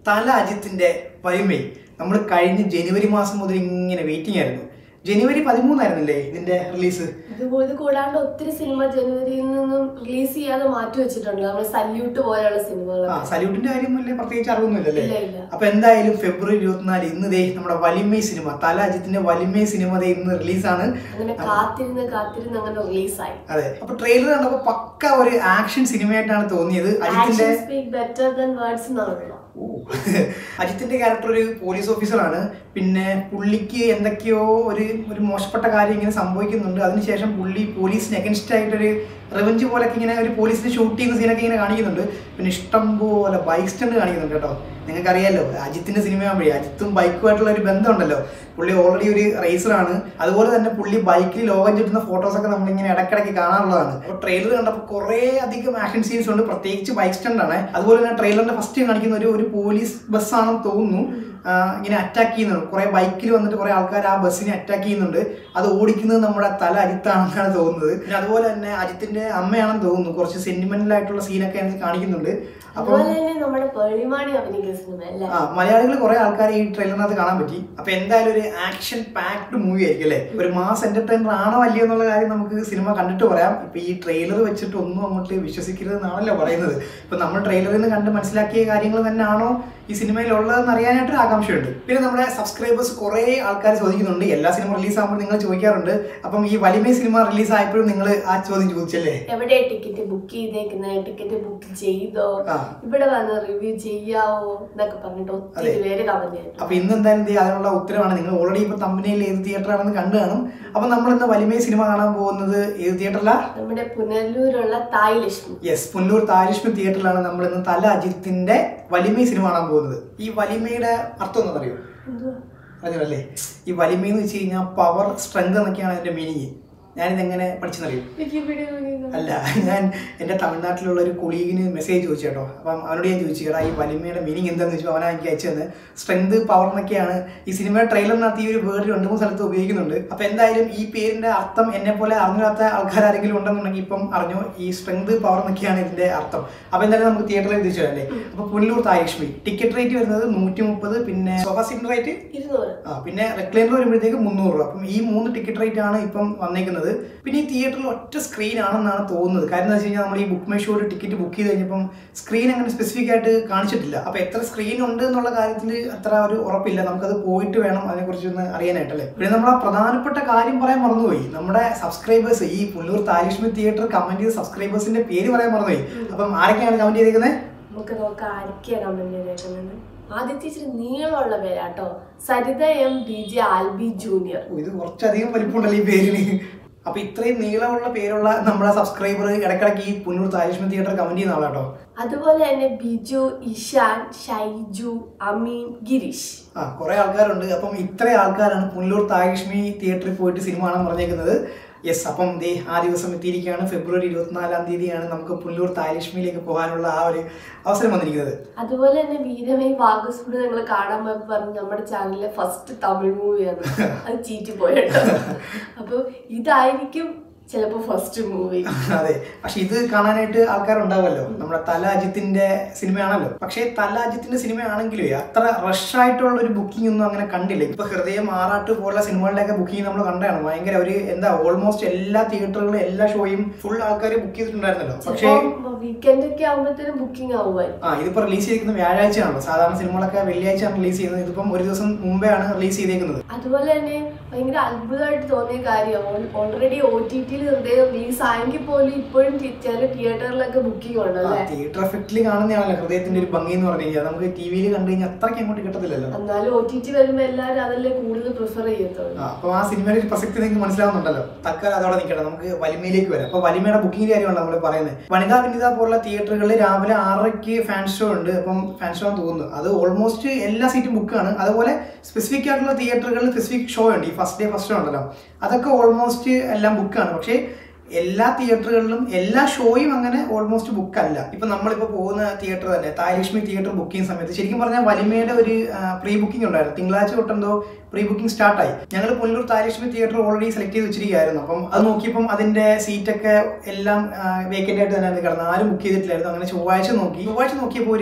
തല അജിത്തിന്റെ വരിമൈ നമ്മൾ കഴിഞ്ഞ ജനുവരി മാസം മുതൽ ഇങ്ങനെ വെയിറ്റിംഗ് ആയിരുന്നു ജനുവരി പതിമൂന്നായിരുന്നില്ലേ ഇതിന്റെ റിലീസ് ഇതുപോലെ ഇത് കൂടാണ്ട് ഒത്തിരി സിനിമ ജനുവരിയിൽ നിന്നും റിലീസ് ചെയ്യാതെ മാറ്റി വെച്ചിട്ടുണ്ട് നമ്മൾ സല്യൂട്ട് പോലെയുള്ള സിനിമകൾ ആ സല്യൂട്ടിന്റെ കാര്യം വലിയ പ്രത്യേകിച്ച് അറിവൊന്നുമില്ലല്ലേ ഇല്ല ഇല്ല അപ്പൊ എന്തായാലും ഫെബ്രുവരി ഇരുപത്തിനാല് ഇന്ന് ദേ നമ്മുടെ വലിമൈ സിനിമ തല അജിത്തിന്റെ വലിമൈ സിനിമ ദേ ഇന്ന് റിലീസാണ് അങ്ങനെ കാത്തിരുന്ന് കാത്തിരുന്ന് അങ്ങനെ റിലീസായി അതെ അപ്പൊ ട്രെയിലർ കണ്ടപ്പോ പക്ക ഒരു ആക്ഷൻ സിനിമയായിട്ടാണ് തോന്നിയത് അജിത്തിന്റെ action speak better than words എന്നാണല്ലോ ഓ. അജിത്തിന്റെ ക്യാരക്ടർ ഒരു പോലീസ് ഓഫീസറാണ് പിന്നെ പുള്ളിക്ക് എന്തൊക്കെയോ ഒരു ഒരു മോശപ്പെട്ട കാര്യം ഇങ്ങനെ സംഭവിക്കുന്നുണ്ട് അതിനുശേഷം പുള്ളി പോലീസിന് അഗൻസ്റ്റ് ആയിട്ടൊരു റിവഞ്ച് പോലൊക്കെ ഇങ്ങനെ ഒരു പോലീസിനെ ഷൂട്ട് ചെയ്യുന്ന സീനൊക്കെ ഇങ്ങനെ കാണിക്കുന്നുണ്ട് പിന്നെ ഇഷ്ടം പോലെ ബൈക്ക് സ്റ്റണ്ട് കാണിക്കുന്നുണ്ട് കേട്ടോ നിങ്ങൾക്കറിയാലോ അജിത്തിന്റെ സിനിമയാകുമ്പോഴേ അജിത്തും ബൈക്കുമായിട്ടുള്ള ഒരു ബന്ധമുണ്ടല്ലോ പുള്ളി ഓൾറെഡി ഒരു റേസറാണ് അതുപോലെ തന്നെ പുള്ളി ബൈക്കിൽ ലോകം ചുറ്റുന്ന ഫോട്ടോസൊക്കെ നമ്മളിങ്ങനെ ഇടയ്ക്കിടയ്ക്ക് കാണാറുള്ളതാണ് അപ്പോൾ ട്രെയിലർ കണ്ടപ്പോൾ കുറേ അധികം ആക്ഷൻ സീൻസ് ഉണ്ട് പ്രത്യേകിച്ച് ബൈക്ക് സ്റ്റണ്ട് ആണ് അതുപോലെ തന്നെ ട്രെയിലറിന്റെ ഫസ്റ്റ് കാണിക്കുന്ന ഒരു ഒരു പോലീസ് ബസ്സാണെന്ന് തോന്നുന്നു ആ, ഇങ്ങനെ അറ്റാക്ക് ചെയ്യുന്നുണ്ട് കുറെ ബൈക്കിൽ വന്നിട്ട് കുറെ ആൾക്കാർ ആ ബസ്സിനെ അറ്റാക്ക് ചെയ്യുന്നുണ്ട് അത് ഓടിക്കുന്നത് നമ്മുടെ തല അജിത്താണെന്നാണ് തോന്നുന്നത് പിന്നെ അതുപോലെ തന്നെ അജിത്തിന്റെ അമ്മയാണെന്ന് തോന്നുന്നു കുറച്ച് സെന്റിമെന്റൽ ആയിട്ടുള്ള സീനൊക്കെ അതിനകത്ത് കാണിക്കുന്നുണ്ട് അപ്പോൾ അതുപോലെ തന്നെ നമ്മുടെ പേളിമാണി അഭിനയിക്കുന്ന സിനിമ അല്ലേ ആ മലയാളികൾ കുറെ ആൾക്കാർ ഈ ട്രെയിലറിനകത്ത് കാണാൻ പറ്റി അപ്പൊ എന്തായാലും ഒരു ആക്ഷൻ പാക്ഡ് മൂവി ആയിരിക്കും അല്ലേ ഒരു മാസ് എന്റർടൈനർ ആണോ അല്ലയോ എന്നുള്ള കാര്യം നമുക്ക് സിനിമ കണ്ടിട്ട് പറയാം ഇപ്പൊ ഈ ട്രെയിലർ വെച്ചിട്ട് ഒന്നും അങ്ങോട്ട് വിശ്വസിക്കരുത് എന്നാണല്ലോ പറയുന്നത് ഇപ്പൊ നമ്മൾ ട്രെയിലറിൽ നിന്ന് കണ്ട് മനസ്സിലാക്കിയ കാര്യങ്ങൾ തന്നെയാണോ ഈ സിനിമയിൽ ഉള്ളതെന്ന് അറിയാനായിട്ട് ആകാംക്ഷയുണ്ട് പിന്നെ നമ്മുടെ സബ്സ്ക്രൈബേഴ്സ് കുറെ ആൾക്കാർ ചോദിക്കുന്നുണ്ട് എല്ലാ സിനിമ റിലീസ് ആകുമ്പോൾ നിങ്ങൾ ചോദിക്കാറുണ്ട് അപ്പം ഈ വലിമേ സിനിമ റിലീസ് ആയപ്പോഴും നിങ്ങൾ ആ ചോദ്യം ചോദിച്ചല്ലേ എവിടെ ടിക്കറ്റ് ബുക്ക് ചെയ്തേക്കുന്നത് ടിക്കറ്റ് ബുക്ക് ചെയ്തോ ആ. ഇവിടെ വന്ന് റിവ്യൂ ചെയ്യാവോ എന്നൊക്കെ പറഞ്ഞിട്ട് ഒത്തിരി പേര് കമന്റ് ചെയ്തിട്ടുണ്ട് അപ്പൊ ഇന്ന് എന്തായാലും ദേ അതിനുള്ള ഉത്തരവാണ് നിങ്ങൾ ഓൾറെഡി ഇപ്പൊ തമ്പനയിൽ ഏത് തിയേറ്റർ ആണെന്ന് കണ്ടു കാണും അപ്പൊ നമ്മൾ ഇന്ന് വലിമേ സിനിമ കാണാൻ പോകുന്നത് ഏത് തിയേറ്ററിലാ നമ്മുടെ പുനലൂരുള്ള തായ് ലക്ഷ്മി യെസ് പുല്ലൂർ താരിഷ്മ തിയേറ്ററിലാണ് നമ്മൾ ഇന്ന് തല അജിത്തിന്റെ വലിമേ സിനിമ കാണാൻ പോകുന്നത് ഈ വലിമയുടെ അർത്ഥം എന്താ അറിയോ എന്തുവാ അറിഞ്ഞല്ലേ ഈ വലിമ എന്ന് വെച്ച് കഴിഞ്ഞാൽ പവർ സ്ട്രെങ്ത് എന്നൊക്കെയാണ് അതിന്റെ മീനിങ് ഞാനിത് എങ്ങനെ പഠിച്ചെന്നറിയോ വിക്കിപീഡിയ നോക്കിക്കോ. അല്ല ഞാൻ എൻ്റെ തമിഴ്നാട്ടിലുള്ള ഒരു കൊളീഗിന് മെസ്സേജ് ചോദിച്ചു കേട്ടോ അപ്പം അവനോട് ഞാൻ ചോദിച്ചു കേട്ടോ ഈ വലിമയുടെ മീനിങ് എന്താണെന്ന് ചോദിച്ചു അവനാ എനിക്ക് അയച്ചു തന്നെ സ്ട്രെങ്ത് പവർ എന്നൊക്കെയാണ് ഈ സിനിമയുടെ ട്രെയിലറിനകത്ത് ഈ ഒരു വേർഡ് രണ്ട് മൂന്ന് സ്ഥലത്ത് ഉപയോഗിക്കുന്നുണ്ട് അപ്പം എന്തായാലും ഈ പേരിന്റെ അർത്ഥം എന്നെ പോലെ അറിഞ്ഞാത്ത ആൾക്കാർ ആരെങ്കിലും ഉണ്ടെന്നുണ്ടെങ്കിൽ ഇപ്പം അറിഞ്ഞു ഈ സ്ട്രെങ്ത് പവർ എന്നൊക്കെയാണ് ഇതിന്റെ അർത്ഥം അപ്പം എന്തായാലും നമുക്ക് തിയേറ്ററിൽ തിരിച്ചു അല്ലേ അപ്പോൾ പുല്ലൂർ തായലക്ഷ്മി ടിക്കറ്റ് റേറ്റ് വരുന്നത് നൂറ്റി മുപ്പത് പിന്നെ സോഫ സീറ്റിന്റെ റേറ്റ് ഇരുന്നൂറ് ആ പിന്നെ റെക്ലൈനർ വരുമ്പോഴത്തേക്ക് മുന്നൂറ് രൂപ അപ്പം ഈ മൂന്ന് ടിക്കറ്റ് റേറ്റ് ആണ് ഇപ്പം വന്നേക്കുന്നത് പിന്നെ ഈ തിയേറ്ററിൽ ഒറ്റ സ്ക്രീൻ ആണെന്നാണ് തോന്നുന്നത് കാര്യം എന്താ വെച്ച് കഴിഞ്ഞാൽ നമ്മൾ ഈ ബുക്ക് മൈ ഷോയിൽ ടിക്കറ്റ് ബുക്ക് ചെയ്ത് കഴിഞ്ഞപ്പം സ്ക്രീൻ അങ്ങനെ സ്പെസിഫിക് ആയിട്ട് കാണിച്ചിട്ടില്ല അപ്പോൾ എത്ര സ്ക്രീൻ ഉണ്ട് എന്നുള്ള കാര്യത്തിൽ അത്ര ഒരു ഉറപ്പില്ല നമുക്കത് പോയിട്ട് വേണം അതിനെക്കുറിച്ച് ഒന്ന് അറിയാനായിട്ടല്ലേ പിന്നെ നമ്മൾ ആ പ്രധാനപ്പെട്ട കാര്യം പറയാൻ മറന്നുപോയി നമ്മുടെ സബ്സ്ക്രൈബേഴ്സ് ഈ പുല്ലൂർ താലിഷ്മി തിയേറ്റർ കമന്റ് ചെയ്ത സബ്സ്ക്രൈബേഴ്സിന്റെ പേര് പറയാൻ മറന്നുപോയി അപ്പം ആരൊക്കെയാണ് കമന്റ് ചെയ്തേക്കുന്നത് നമുക്ക് നോക്കാം ആരൊക്കെയാ കമന്റ് ചെയ്തേക്കുന്നത് ആദ്യത്തെ ഇച്ചിരി നീളമുള്ള പേരാട്ടോ Saritha M D J Albi junior ഓ, ഇത് കുറച്ചധികം വലിപ്പമുണ്ടല്ലോ ഈ പേരിന് അപ്പൊ ഇത്രയും നീളമുള്ള പേരുള്ള നമ്മുടെ സബ്സ്ക്രൈബർ ഇടയ്ക്കിടയ്ക്ക് ഈ പുന്നൂർ താരിഷ്മ തിയേറ്റർ കമന്റ് ചെയ്യുന്ന ആളാട്ടോ അതുപോലെ തന്നെ ബിജു ഇഷാൻ ഷൈജു അമീൻ ഗിരീഷ് ആ കുറെ ആൾക്കാരുണ്ട് അപ്പം ഇത്ര ആൾക്കാരാണ് പുല്ലൂർ താരിഷ്മി തിയേറ്ററിൽ പോയിട്ട് സിനിമ കാണാൻ പറഞ്ഞേക്കുന്നത് യെസ് അപ്പം ദേ ആ ദിവസം എത്തിയിരിക്കുകയാണ് ഫെബ്രുവരി ഇരുപത്തിനാലാം തീയതിയാണ് നമുക്ക് പുല്ലൂർ താരിഷ്മിയിലേക്ക് പോകാനുള്ള ആ ഒരു അവസരം വന്നിരിക്കുന്നത് അതുപോലെ തന്നെ വീരമേ വാഗസ്ഫുഡ് ഞങ്ങൾ കാണാൻ പോയപ്പോ പറഞ്ഞു നമ്മുടെ ചാനലിലെ ഫസ്റ്റ് തമിഴ് മൂവിയാണ് അത് ചീറ്റി പോയിട്ടോ അപ്പൊ ഇതായിരിക്കും ചിലപ്പോ ഫസ്റ്റ് മൂവി അതെ പക്ഷെ ഇത് കാണാനായിട്ട് ആൾക്കാരുണ്ടാവുമല്ലോ നമ്മുടെ തല അജിത്തിന്റെ സിനിമയാണല്ലോ പക്ഷേ തല അജിത്തിന്റെ സിനിമയാണെങ്കിലും അത്ര റഷ് ആയിട്ടുള്ള ഒരു ബുക്കിംഗ് ഒന്നും അങ്ങനെ കണ്ടില്ല ഇപ്പൊ ഹൃദയം ആറാട്ട് പോലുള്ള സിനിമകളിലൊക്കെ ബുക്കിംഗ് നമ്മൾ കണ്ടതാണ് ഭയങ്കര ഒരു എന്താ ഓൾമോസ്റ്റ് എല്ലാ തിയേറ്ററുകളും എല്ലാ ഷോയും ഫുൾ ആൾക്കാർ ബുക്ക് ചെയ്തിട്ടുണ്ടായിരുന്നല്ലോ പക്ഷേ വീക്കെൻഡ് ഒക്കെ ആകുമ്പോഴത്തേനും ബുക്കിംഗ് ആവുമായിരിക്കും ആ ഇതിപ്പോ റിലീസ് ചെയ്തിരിക്കുന്നത് വ്യാഴാഴ്ചയാണല്ലോ സാധാരണ സിനിമകളൊക്കെ വെള്ളിയാഴ്ചയാണ് റിലീസ് ചെയ്യുന്നത് ഇതിപ്പം ഒരു ദിവസം മുമ്പേ ആണ് റിലീസ് ചെയ്തേക്കുന്നത് അതുപോലെ തന്നെ ഭയങ്കര അത്ഭുതമായിട്ട് തോന്നിയ കാര്യം ഓൾറെഡി ഒ ടി ടിയിൽ ഹൃദയം റിലീസ് ആയെങ്കിൽ പോലും ഇപ്പോഴും തി- ചില തിയേറ്ററിലൊക്കെ ബുക്കിംഗ് ഉണ്ടല്ലേ തിയേറ്റർ എഫക്റ്റിൽ കാണുന്നതാണല്ലോ ഹൃദയത്തിന്റെ ഒരു ഭംഗി എന്ന് പറഞ്ഞു കഴിഞ്ഞാൽ നമുക്ക് ടി വിയിൽ കണ്ടു കഴിഞ്ഞാൽ അത്രയ്ക്ക് അങ്ങോട്ട് കിട്ടത്തില്ലല്ലോ എന്നാലും ഒ ടി ടി വരുമ്പോ എല്ലാവരും അതല്ലേ കൂടുതൽ പ്രിഫർ ചെയ്യത്തുള്ളൂ ആ, അപ്പൊ ആ സിനിമയുടെ ഒരു പ്രസക്തി നിങ്ങൾക്ക് മനസ്സിലാവുന്നുണ്ടല്ലോ തൽക്കാലം അതോടെ നിൽക്കട്ടെ നമുക്ക് വലിമയിലേക്ക് വരാം അപ്പൊ വലിമയുടെ ബുക്കിംഗ് കാര്യമാണ് നമ്മൾ പറയുന്നത് വനിതാ വിനിത പോലുള്ള തിയേറ്ററുകളിൽ രാവിലെ ആറരയ്ക്ക് ഫാൻ ഷോ ഉണ്ട് അപ്പം ഫാൻ ഷോ ആണെന്ന് തോന്നുന്നു അത് ഓൾമോസ്റ്റ് എല്ലാ സീറ്റും ബുക്കാണ് അതുപോലെ സ്പെസിഫിക് ആയിട്ടുള്ള തിയേറ്ററുകളിൽ സ്പെസിഫിക് ഷോ ഉണ്ട് ഈ ഫസ്റ്റ് ഡേ ഫസ്റ്റ് ഷോ ഉണ്ടല്ലോ അതൊക്കെ ഓൾമോസ്റ്റ് എല്ലാം ബുക്കാണ് പക്ഷേ എല്ലാ തിയേറ്ററുകളിലും എല്ലാ ഷോയും അങ്ങനെ ഓൾമോസ്റ്റ് ബുക്ക് അല്ല ഇപ്പൊ നമ്മളിപ്പോ പോകുന്ന തിയേറ്റർ തന്നെ തായലക്ഷ്മി തിയേറ്റർ ബുക്ക് ചെയ്യുന്ന സമയത്ത് ശരിക്കും പറഞ്ഞാൽ വലിമയുടെ ഒരു പ്രീ ബുക്കിംഗ് ഉണ്ടായിരുന്നു തിങ്കളാഴ്ച തൊട്ടെന്തോ പ്രീ ബുക്കിംഗ് സ്റ്റാർട്ടായി ഞങ്ങൾ Pullur Thayalakshmi theatre already select ചെയ്ത് വെച്ചിരിക്കുകയായിരുന്നു അപ്പം അത് നോക്കിയപ്പം അതിന്റെ സീറ്റൊക്കെ എല്ലാം വേക്കൻ്റ് ആയിട്ട് തന്നെ കിടന്നു ആരും ബുക്ക് ചെയ്തിട്ടില്ലായിരുന്നു അങ്ങനെ ചൊവ്വാഴ്ച നോക്കി ചൊവ്വാഴ്ച നോക്കിയപ്പോൾ ഒരു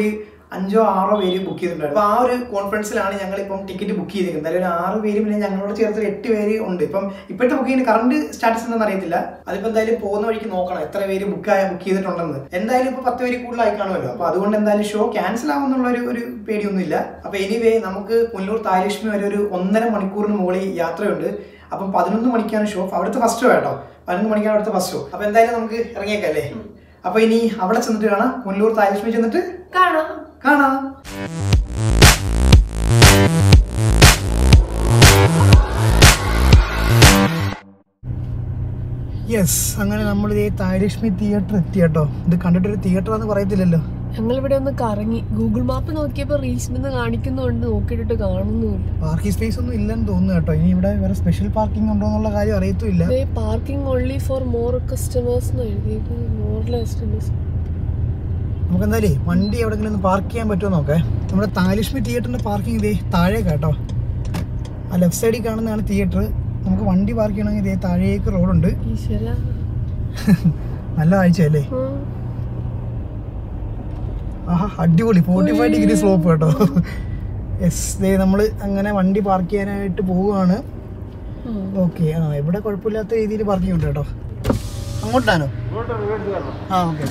അഞ്ചോ ആറോ പേര് ബുക്ക് ചെയ്തിട്ടുണ്ട് അപ്പോൾ ആ ഒരു കോൺഫറൻസിലാണ് ഞങ്ങൾ ഇപ്പം ടിക്കറ്റ് ബുക്ക് ചെയ്തിരിക്കുന്നത് എന്തായാലും ഒരു ആറ് പേര് പിന്നെ ഞങ്ങളോട് ചേർത്ത് ഒരു എട്ട് പേര് ഉണ്ട് ഇപ്പം ഇപ്പോഴത്തെ ബുക്കിങ്ങിന് കറണ്ട് സ്റ്റാറ്റസ് എന്താണെന്ന് അറിയത്തില്ല അതിപ്പോൾ എന്തായാലും പോകുന്ന വഴിക്ക് നോക്കണം എത്ര പേര് ബുക്ക് ആയ ബുക്ക് ചെയ്തിട്ടുണ്ടെന്ന് എന്തായാലും ഇപ്പോൾ പത്ത് പേര് കൂടുതലായി കാണുമല്ലോ അപ്പോൾ അതുകൊണ്ട് എന്തായാലും ഷോ ക്യാൻസൽ ആവുന്നുള്ള ഒരു ഒരു പേടിയൊന്നുമില്ല അപ്പോൾ എനിവേ നമുക്ക് പുല്ലൂർ തായലക്ഷ്മി വരെ ഒരു ഒന്നര മണിക്കൂറിന് മുകളിൽ യാത്രയുണ്ട് അപ്പം പതിനൊന്ന് മണിക്കാണ് ഷോ അവിടുത്തെ ഫസ്റ്റ് ഷോ കേട്ടോ പതിനൊന്ന് മണിക്കാണ് അവിടുത്തെ ഫസ്റ്റ് ഷോ അപ്പോൾ എന്തായാലും നമുക്ക് ഇറങ്ങിയേക്കാം അല്ലേ അപ്പോൾ ഇനി അവിടെ ചെന്നിട്ട് കാണാം പുല്ലൂർ തായലക്ഷ്മി ചെന്നിട്ട് കാണാം കാണാം യെസ് അങ്ങനെ നമ്മൾ ഈ തായലക്ഷ്മി തിയേറ്റർ എത്തി കേട്ടോ ഇത് കണ്ടിട്ടൊരു തിയേറ്റർ എന്ന് പറയത്തില്ലല്ലോ ഞങ്ങൾ ഇവിടെ ഒന്ന് കറങ്ങി ഗൂഗിൾ മാപ്പ് നോക്കിയപ്പോൾ റീൽസിൽ നിന്ന് കാണിക്കുന്നുണ്ട് നോക്കിയിട്ട് കാണുന്നുമില്ല പാർക്കിംഗ് സ്പേസ് ഒന്നും ഇല്ലെന്ന് തോന്നുന്നു കേട്ടോ ഇനി ഇവിടെ വേറെ സ്പെഷ്യൽ പാർക്കിംഗ് ഉണ്ടോ എന്നുള്ള കാര്യം അറിയത്തുമില്ല parking only for more customers എന്ന് എഴുതിയിരിക്കുന്നത് മോർ കസ്റ്റമേഴ്സ് നമുക്ക് എന്തായാലേ വണ്ടി എവിടെങ്കിലും ഒന്ന് പാർക്ക് ചെയ്യാൻ പറ്റുമോ നോക്കേ നമ്മുടെ താലക്ഷ്മി തിയേറ്ററിന്റെ പാർക്കിംഗ് ഇതേ താഴേക്ക് കേട്ടോ ആ ലെഫ്റ്റ് സൈഡിൽ കാണുന്നതാണ് തിയേറ്റർ നമുക്ക് വണ്ടി പാർക്ക് ചെയ്യണമെങ്കിൽ ഇതേ താഴേക്ക് റോഡുണ്ട് ഈശ്വര നല്ല കാഴ്ചയല്ലേ ആഹാ അടിപൊളി ഫോർട്ടി ഫൈവ് ഡിഗ്രി സ്ലോപ്പ് കേട്ടോ യെസ് ദേ നമ്മൾ അങ്ങനെ വണ്ടി പാർക്ക് ചെയ്യാനായിട്ട് പോവുകയാണ് ഓക്കെ ആ ഇവിടെ കുഴപ്പമില്ലാത്ത രീതിയിൽ പാർക്കിംഗ് ഉണ്ട് കേട്ടോ അങ്ങോട്ടാണോ ആ ഓക്കെ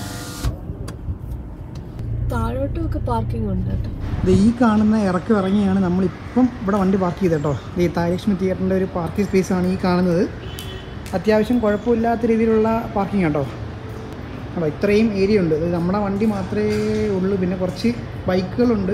താഴോട്ടും ഒക്കെ പാർക്കിംഗ് ഉണ്ട് കേട്ടോ ഇത് ഈ കാണുന്ന ഇറക്കം ഇറങ്ങിയാണ് നമ്മളിപ്പം ഇവിടെ വണ്ടി പാർക്ക് ചെയ്തത് കേട്ടോ ഈ തായലക്ഷ്മി തിയേറ്ററിൻ്റെ ഒരു പാർക്കിംഗ് സ്പേസ് ആണ് ഈ കാണുന്നത് അത്യാവശ്യം കുഴപ്പമില്ലാത്ത രീതിയിലുള്ള പാർക്കിംഗ് കേട്ടോ അപ്പോൾ ഇത്രയും ഏരിയ ഉണ്ട് ഇത് നമ്മുടെ വണ്ടി മാത്രമേ ഉള്ളൂ പിന്നെ കുറച്ച് ബൈക്കുകളുണ്ട്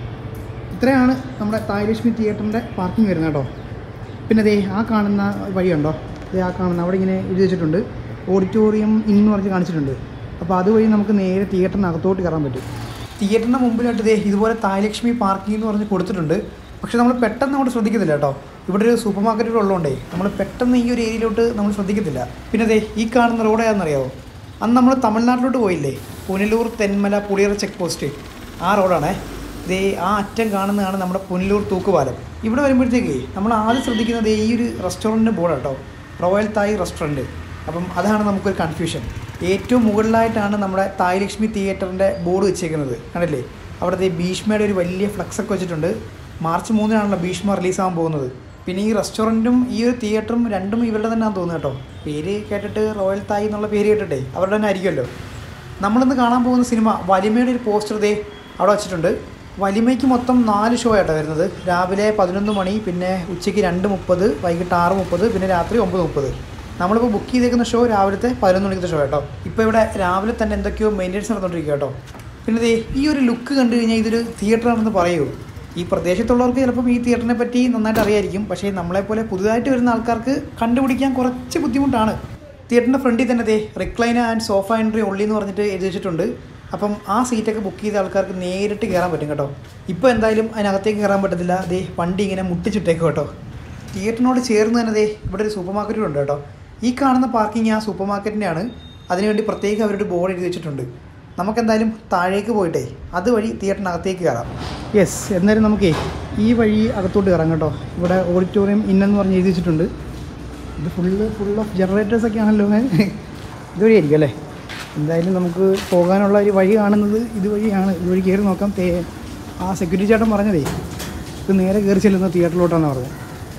ഇത്രയാണ് നമ്മുടെ തായലക്ഷ്മി തിയേറ്ററിൻ്റെ പാർക്കിംഗ് വരുന്നത് കേട്ടോ പിന്നെ ദേ ആ കാണുന്ന വഴിയുണ്ടോ ദേ ആ കാണുന്ന അവിടെ ഇങ്ങനെ എഴുതി വെച്ചിട്ടുണ്ട് ഓഡിറ്റോറിയം ഇന്ന് പറഞ്ഞ് കാണിച്ചിട്ടുണ്ട് അപ്പോൾ അതുവഴി നമുക്ക് നേരെ തിയേറ്ററിനകത്തോട്ട് കയറാൻ പറ്റും തിയേറ്ററിന് മുമ്പിലായിട്ട് ദേ ഇതുപോലെ തായലക്ഷ്മി പാർക്കിംഗ് എന്ന് പറഞ്ഞ് കൊടുത്തിട്ടുണ്ട് പക്ഷെ നമ്മൾ പെട്ടെന്ന് അങ്ങോട്ട് ശ്രദ്ധിക്കുന്നില്ല കേട്ടോ ഇവിടെ ഒരു സൂപ്പർ മാർക്കറ്റുകൾ ഉള്ളതുകൊണ്ടേ നമ്മൾ പെട്ടെന്ന് ഈ ഒരു ഏരിയയിലോട്ട് നമ്മൾ ശ്രദ്ധിക്കത്തില്ല പിന്നെ ദേ ഈ കാണുന്ന റോഡ് ഏതാണെന്നറിയാവോ അന്ന് നമ്മൾ തമിഴ്നാട്ടിലോട്ട് പോയില്ലേ പുനലൂർ തെന്മല പുളിയറ ചെക്ക് പോസ്റ്റ് ആ റോഡാണേ ദേ ആ അറ്റം കാണുന്നതാണ് നമ്മുടെ പുനലൂർ തൂക്കുപാലം ഇവിടെ വരുമ്പോഴത്തേക്ക് നമ്മൾ ആദ്യം ശ്രദ്ധിക്കുന്നത് ഈ ഒരു റെസ്റ്റോറൻറ്റിൻ്റെ ബോർഡ് കേട്ടോ റോയൽ തായ് റെസ്റ്റോറൻറ്റ് അപ്പം അതാണ് നമുക്കൊരു കൺഫ്യൂഷൻ ഏറ്റവും മുകളിലായിട്ടാണ് നമ്മുടെ തായ് ലക്ഷ്മി തിയേറ്ററിൻ്റെ ബോർഡ് വെച്ചേക്കുന്നത് കണ്ടില്ലേ അവിടെ ദേ ഭീഷ്മയുടെ ഒരു വലിയ ഫ്ലക്സ് ഒക്കെ വെച്ചിട്ടുണ്ട് മാർച്ച് മൂന്നിനാണല്ലോ ഭീഷ്മ റിലീസാകാൻ പോകുന്നത് പിന്നെ ഈ റെസ്റ്റോറൻറ്റും ഈ ഒരു തിയേറ്ററും രണ്ടും ഇവരുടെ തന്നെയാണെന്ന് തോന്നുന്നു കേട്ടോ പേര് കേട്ടിട്ട് റോയൽ തായ് എന്നുള്ള പേര് കേട്ടിട്ടേ അവരുടെ തന്നെ ആയിരിക്കുമല്ലോ നമ്മളിന്ന് കാണാൻ പോകുന്ന സിനിമ വലിമയുടെ ഒരു പോസ്റ്റർ ദേ അവിടെ വെച്ചിട്ടുണ്ട് വലിമയ്ക്ക് മൊത്തം നാല് ഷോ ആയിട്ടാണ് വരുന്നത് രാവിലെ പതിനൊന്ന് മണി പിന്നെ ഉച്ചയ്ക്ക് രണ്ട് മുപ്പത് വൈകിട്ട് ആറ് മുപ്പത് പിന്നെ രാത്രി ഒമ്പത് മുപ്പത് നമ്മളിപ്പോൾ ബുക്ക് ചെയ്തേക്കുന്ന ഷോ രാവിലത്തെ പതിനൊന്ന് മണിക്കത്തെ ഷോ കേട്ടോ ഇപ്പോൾ ഇവിടെ രാവിലെ തന്നെ എന്തൊക്കെയോ മെയിൻ്റെനൻസ് നടന്നുകൊണ്ടിരിക്കുക കേട്ടോ പിന്നെ ദേ ഈ ഒരു ലുക്ക് കണ്ടു കഴിഞ്ഞാൽ ഇതൊരു തിയേറ്റർ ആണെന്ന് പറയൂ ഈ പ്രദേശത്തുള്ളവർക്ക് ചിലപ്പം ഈ തിയേറ്ററിനെ പറ്റി നന്നായിട്ട് അറിയായിരിക്കും പക്ഷേ നമ്മളെപ്പോലെ പുതുതായിട്ട് വരുന്ന ആൾക്കാർക്ക് കണ്ടുപിടിക്കാൻ കുറച്ച് ബുദ്ധിമുട്ടാണ് തിയേറ്ററിൻ്റെ ഫ്രണ്ടിൽ തന്നെ ദേ recliner and sofa entry only എന്ന് പറഞ്ഞിട്ട് എഴുതി വെച്ചിട്ടുണ്ട് അപ്പം ആ സീറ്റൊക്കെ ബുക്ക് ചെയ്ത ആൾക്കാർക്ക് നേരിട്ട് കയറാൻ പറ്റും കേട്ടോ ഇപ്പോൾ എന്തായാലും അതിനകത്തേക്ക് കയറാൻ പറ്റത്തില്ല ദേ വണ്ടി ഇങ്ങനെ മുട്ടിച്ചിട്ടേക്കും കേട്ടോ തിയേറ്ററിനോട് ചേർന്ന് തന്നെ ദേ ഇവിടെ ഒരു സൂപ്പർ മാർക്കറ്റും ഉണ്ട് കേട്ടോ ഈ കാണുന്ന പാർക്കിംഗ് ആ സൂപ്പർ മാർക്കറ്റിൻ്റെയാണ് അതിനുവേണ്ടി പ്രത്യേകം അവരുടെ ബോർഡ് എഴുതി വെച്ചിട്ടുണ്ട് നമുക്കെന്തായാലും താഴേക്ക് പോയിട്ടേ അതുവഴി തിയേറ്ററിനകത്തേക്ക് കയറാം യെസ് എന്നാലും നമുക്കേ ഈ വഴി അകത്തോട്ട് കയറാം കേട്ടോ ഇവിടെ ഓഡിറ്റോറിയം ഇന്നെന്ന് പറഞ്ഞ് എഴുതി വെച്ചിട്ടുണ്ട് ഇത് ഫുള്ള് ഫുൾ ഓഫ് ജനറേറ്റേഴ്സ് ഒക്കെ ആണല്ലോ ഇതുവഴിയായിരിക്കും അല്ലേ എന്തായാലും നമുക്ക് പോകാനുള്ള ഒരു വഴി കാണുന്നത് ഇതുവഴിയാണ് ഇതുവഴി കയറി നോക്കാം തേ ആ സെക്യൂരിറ്റി ചേട്ടൻ പറഞ്ഞതേ ഇത് നേരെ കയറി ചെല്ലുന്ന തിയേറ്ററിലോട്ടാണ് പറഞ്ഞത്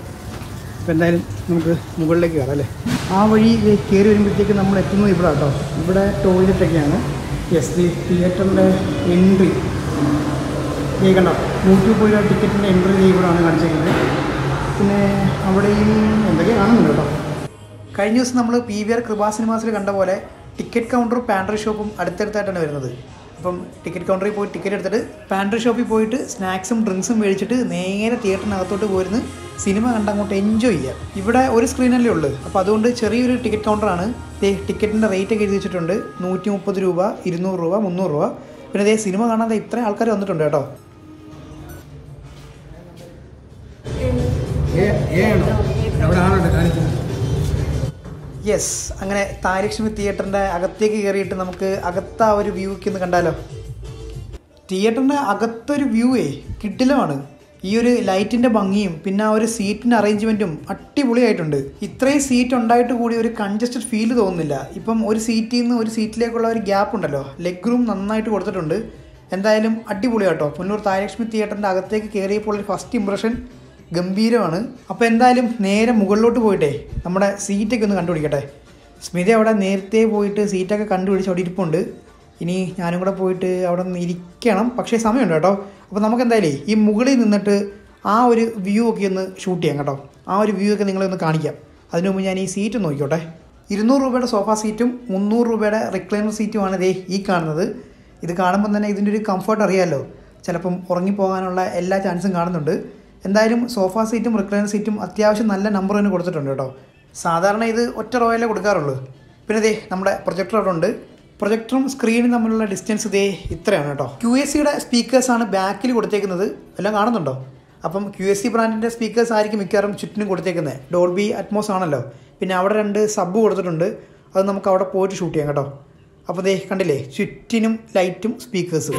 അപ്പോൾ എന്തായാലും നമുക്ക് മുകളിലേക്ക് കയറാം അല്ലേ ആ വഴി ദേ കയറി വരുമ്പോഴത്തേക്ക് നമ്മൾ എത്തുന്നത് ഇവിടെ കേട്ടോ ഇവിടെ ടോയ്ലറ്റൊക്കെയാണ് യെസ് ദി തിയേറ്ററിൻ്റെ എൻട്രി ഈ കണ്ടോ നൂറ്റി മുപ്പത് രൂപ ടിക്കറ്റിൻ്റെ എൻട്രി ഇവിടെയാണ് കാണിച്ചേക്കുന്നത് പിന്നെ അവിടെയും എന്തൊക്കെയാണ് കാണുന്നുണ്ട് കേട്ടോ കഴിഞ്ഞ ദിവസം നമ്മൾ പി വി ആർ കൃപാ സിനിമാസിൽ കണ്ട പോലെ ടിക്കറ്റ് കൗണ്ടറും പാൻട്രി ഷോപ്പും അടുത്തടുത്തായിട്ടാണ് വരുന്നത് അപ്പം ടിക്കറ്റ് കൗണ്ടറിൽ പോയി ടിക്കറ്റ് എടുത്തിട്ട് പാൻട്രി ഷോപ്പിൽ പോയിട്ട് സ്നാക്സും ഡ്രിങ്ക്സും മേടിച്ചിട്ട് നേരെ തിയേറ്ററിനകത്തോട്ട് പോയിരുന്ന് സിനിമ കണ്ട് അങ്ങോട്ട് എൻജോയ് ചെയ്യാം ഇവിടെ ഒരു സ്ക്രീനല്ലേ ഉള്ളൂ അപ്പോൾ അതുകൊണ്ട് ചെറിയൊരു ടിക്കറ്റ് കൗണ്ടറാണ് ദേ ടിക്കറ്റിൻ്റെ റേറ്റ് ഒക്കെ എഴുതി വെച്ചിട്ടുണ്ട് നൂറ്റി മുപ്പത് രൂപ ഇരുന്നൂറ് രൂപ മുന്നൂറ് രൂപ പിന്നെ ദേ സിനിമ കാണാൻ ദേ ഇത്രയും ആൾക്കാർ വന്നിട്ടുണ്ട് കേട്ടോ യെസ് അങ്ങനെ താരലക്ഷ്മി തിയേറ്ററിൻ്റെ അകത്തേക്ക് കയറിയിട്ട് നമുക്ക് അകത്ത ആ ഒരു വ്യൂക്ക് ഒന്ന് കണ്ടാലോ തിയേറ്ററിൻ്റെ അകത്തൊരു വ്യൂവേ കിട്ടിലമാണ് ഈ ഒരു ലൈറ്റിൻ്റെ ഭംഗിയും പിന്നെ ആ ഒരു സീറ്റിൻ്റെ അറേഞ്ച്മെൻറ്റും അടിപൊളിയായിട്ടുണ്ട് ഇത്രയും സീറ്റ് ഉണ്ടായിട്ട് കൂടി ഒരു കൺജസ്റ്റഡ് ഫീൽ തോന്നുന്നില്ല ഇപ്പം ഒരു സീറ്റിൽ നിന്ന് ഒരു സീറ്റിലേക്കുള്ള ഒരു ഗ്യാപ്പ് ഉണ്ടല്ലോ ലെഗ് റൂം നന്നായിട്ട് കൊടുത്തിട്ടുണ്ട് എന്തായാലും അടിപൊളി കേട്ടോ പുന്നൂർ താരലക്ഷ്മി തിയേറ്ററിൻ്റെ അകത്തേക്ക് കയറിയപ്പോൾ ഒരു ഫസ്റ്റ് ഇമ്പ്രഷൻ ഗംഭീരമാണ് അപ്പോൾ എന്തായാലും നേരെ മുകളിലോട്ട് പോയിട്ടേ നമ്മുടെ സീറ്റൊക്കെ ഒന്ന് കണ്ടുപിടിക്കട്ടെ സ്മിത അവിടെ നേരത്തെ പോയിട്ട് സീറ്റൊക്കെ കണ്ടുപിടിച്ച് അവിടെ ഇരിപ്പുണ്ട് ഇനി ഞാനും കൂടെ പോയിട്ട് അവിടെ നിന്ന് ഇരിക്കണം പക്ഷേ സമയമുണ്ട് കേട്ടോ അപ്പോൾ നമുക്ക് എന്തായാലും ഈ മുകളിൽ നിന്നിട്ട് ആ ഒരു വ്യൂ ഒക്കെ ഒന്ന് ഷൂട്ട് ചെയ്യാം കേട്ടോ ആ ഒരു വ്യൂ ഒക്കെ നിങ്ങളെ ഒന്ന് കാണിക്കാം അതിനു മുമ്പ് ഞാൻ ഈ സീറ്റ് നോക്കിക്കോട്ടെ ഇരുന്നൂറ് രൂപയുടെ സോഫ സീറ്റും മുന്നൂറ് രൂപയുടെ റിക്ലൈനർ സീറ്റുമാണ് ദേ ഈ കാണുന്നത് ഇത് കാണുമ്പോൾ തന്നെ ഇതിൻ്റെ ഒരു കംഫർട്ട് അറിയാമല്ലോ ചിലപ്പം ഉറങ്ങിപ്പോകാനുള്ള എല്ലാ ചാൻസും കാണുന്നുണ്ട് എന്തായാലും സോഫ സീറ്റും റിക്ലൈനർ സീറ്റും അത്യാവശ്യം നല്ല നമ്പർ തന്നെ കൊടുത്തിട്ടുണ്ട് കേട്ടോ സാധാരണ ഇത് ഒറ്റ റോയലേ കൊടുക്കാറുള്ളൂ പിന്നെ ദേ നമ്മുടെ പ്രൊജക്ടർ അവിടെ ഉണ്ട് പ്രൊജക്ടറും സ്ക്രീനും തമ്മിലുള്ള ഡിസ്റ്റൻസ് ഇതേ ഇത്രയാണ് കേട്ടോ ക്യു എസ് സിയുടെ സ്പീക്കേഴ്സാണ് ബാക്കിൽ കൊടുത്തേക്കുന്നത് എല്ലാം കാണുന്നുണ്ടോ അപ്പം ക്യു എസ് സി ബ്രാൻഡിൻ്റെ സ്പീക്കേഴ്സ് ആയിരിക്കും മിക്കവാറും ചുറ്റിനും കൊടുത്തേക്കുന്നത് ഡോൾബി അറ്റ്മോസ് ആണല്ലോ പിന്നെ അവിടെ രണ്ട് സബ് കൊടുത്തിട്ടുണ്ട് അത് നമുക്ക് അവിടെ പോയിട്ട് ഷൂട്ട് ചെയ്യാം കേട്ടോ അപ്പോൾ ദേ കണ്ടില്ലേ ചുറ്റിനും ലൈറ്റും സ്പീക്കേഴ്സും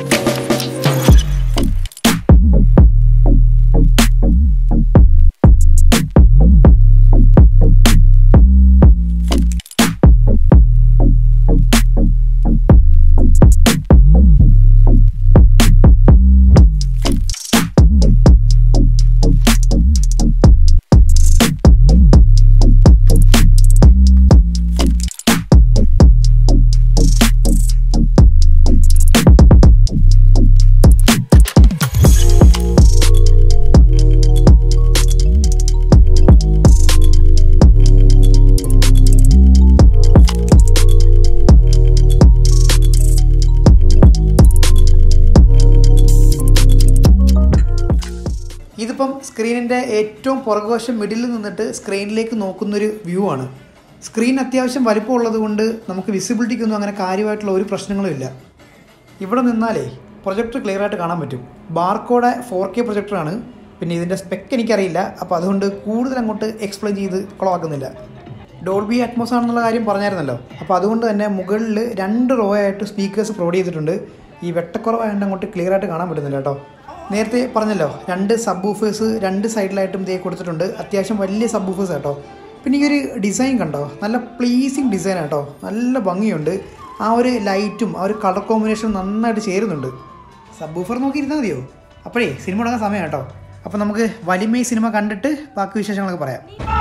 ഇതിപ്പം സ്ക്രീനിൻ്റെ ഏറ്റവും പുറകുവശം മിഡിലിൽ നിന്നിട്ട് സ്ക്രീനിലേക്ക് നോക്കുന്നൊരു വ്യൂ ആണ് സ്ക്രീൻ അത്യാവശ്യം വലിപ്പമുള്ളത് കൊണ്ട് നമുക്ക് വിസിബിലിറ്റിക്കൊന്നും അങ്ങനെ കാര്യമായിട്ടുള്ള ഒരു പ്രശ്നങ്ങളും ഇല്ല ഇവിടെ നിന്നാലേ പ്രൊജക്ടർ ക്ലിയർ ആയിട്ട് കാണാൻ പറ്റും ബാർക്കോടെ ഫോർ കെ പ്രൊജക്ടറാണ് പിന്നെ ഇതിൻ്റെ സ്പെക്ക് എനിക്കറിയില്ല അപ്പോൾ അതുകൊണ്ട് കൂടുതൽ അങ്ങോട്ട് എക്സ്പ്ലെയിൻ ചെയ്ത് കുളമാക്കുന്നില്ല ഡോൾബി അറ്റ്മോസ് ആണെന്നുള്ള കാര്യം പറഞ്ഞായിരുന്നല്ലോ അപ്പോൾ അതുകൊണ്ട് തന്നെ മുകളിൽ രണ്ട് റോ ആയിട്ട് സ്പീക്കേഴ്സ് പ്രൊവൈഡ് ചെയ്തിട്ടുണ്ട് ഈ വെട്ടക്കുറവായതുകൊണ്ട് അങ്ങോട്ട് ക്ലിയർ ആയിട്ട് കാണാൻ പറ്റുന്നില്ല കേട്ടോ നേരത്തെ പറഞ്ഞല്ലോ രണ്ട് സബ് ഊഫേഴ്സ് രണ്ട് സൈഡിലായിട്ടും ഇതേ കൊടുത്തിട്ടുണ്ട് അത്യാവശ്യം വലിയ സബ് ഊഫേഴ്സ് കേട്ടോ പിന്നെ ഈ ഒരു ഡിസൈൻ കണ്ടോ നല്ല പ്ലീസിങ് ഡിസൈൻ കേട്ടോ നല്ല ഭംഗിയുണ്ട് ആ ഒരു ലൈറ്റും ആ ഒരു കളർ കോമ്പിനേഷൻ നന്നായിട്ട് ചേരുന്നുണ്ട് സബ് ഊഫർ നോക്കി ഇരുന്നാൽ മതിയോ അപ്പോഴേ സിനിമ തുടങ്ങാൻ സമയം കേട്ടോ അപ്പോൾ നമുക്ക് വലിമ ഈ സിനിമ കണ്ടിട്ട് ബാക്കി വിശേഷങ്ങളൊക്കെ പറയാം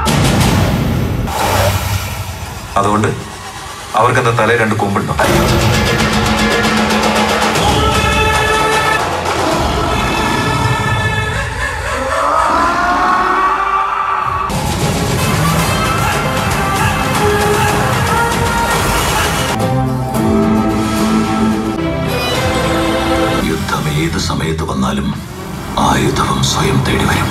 അതുകൊണ്ട് അവർക്കെന്താ തലേ രണ്ട് കൊമ്പുണ്ടോ യുദ്ധം ഏത് സമയത്ത് വന്നാലും ആയുധവും സ്വയം തേടി വരും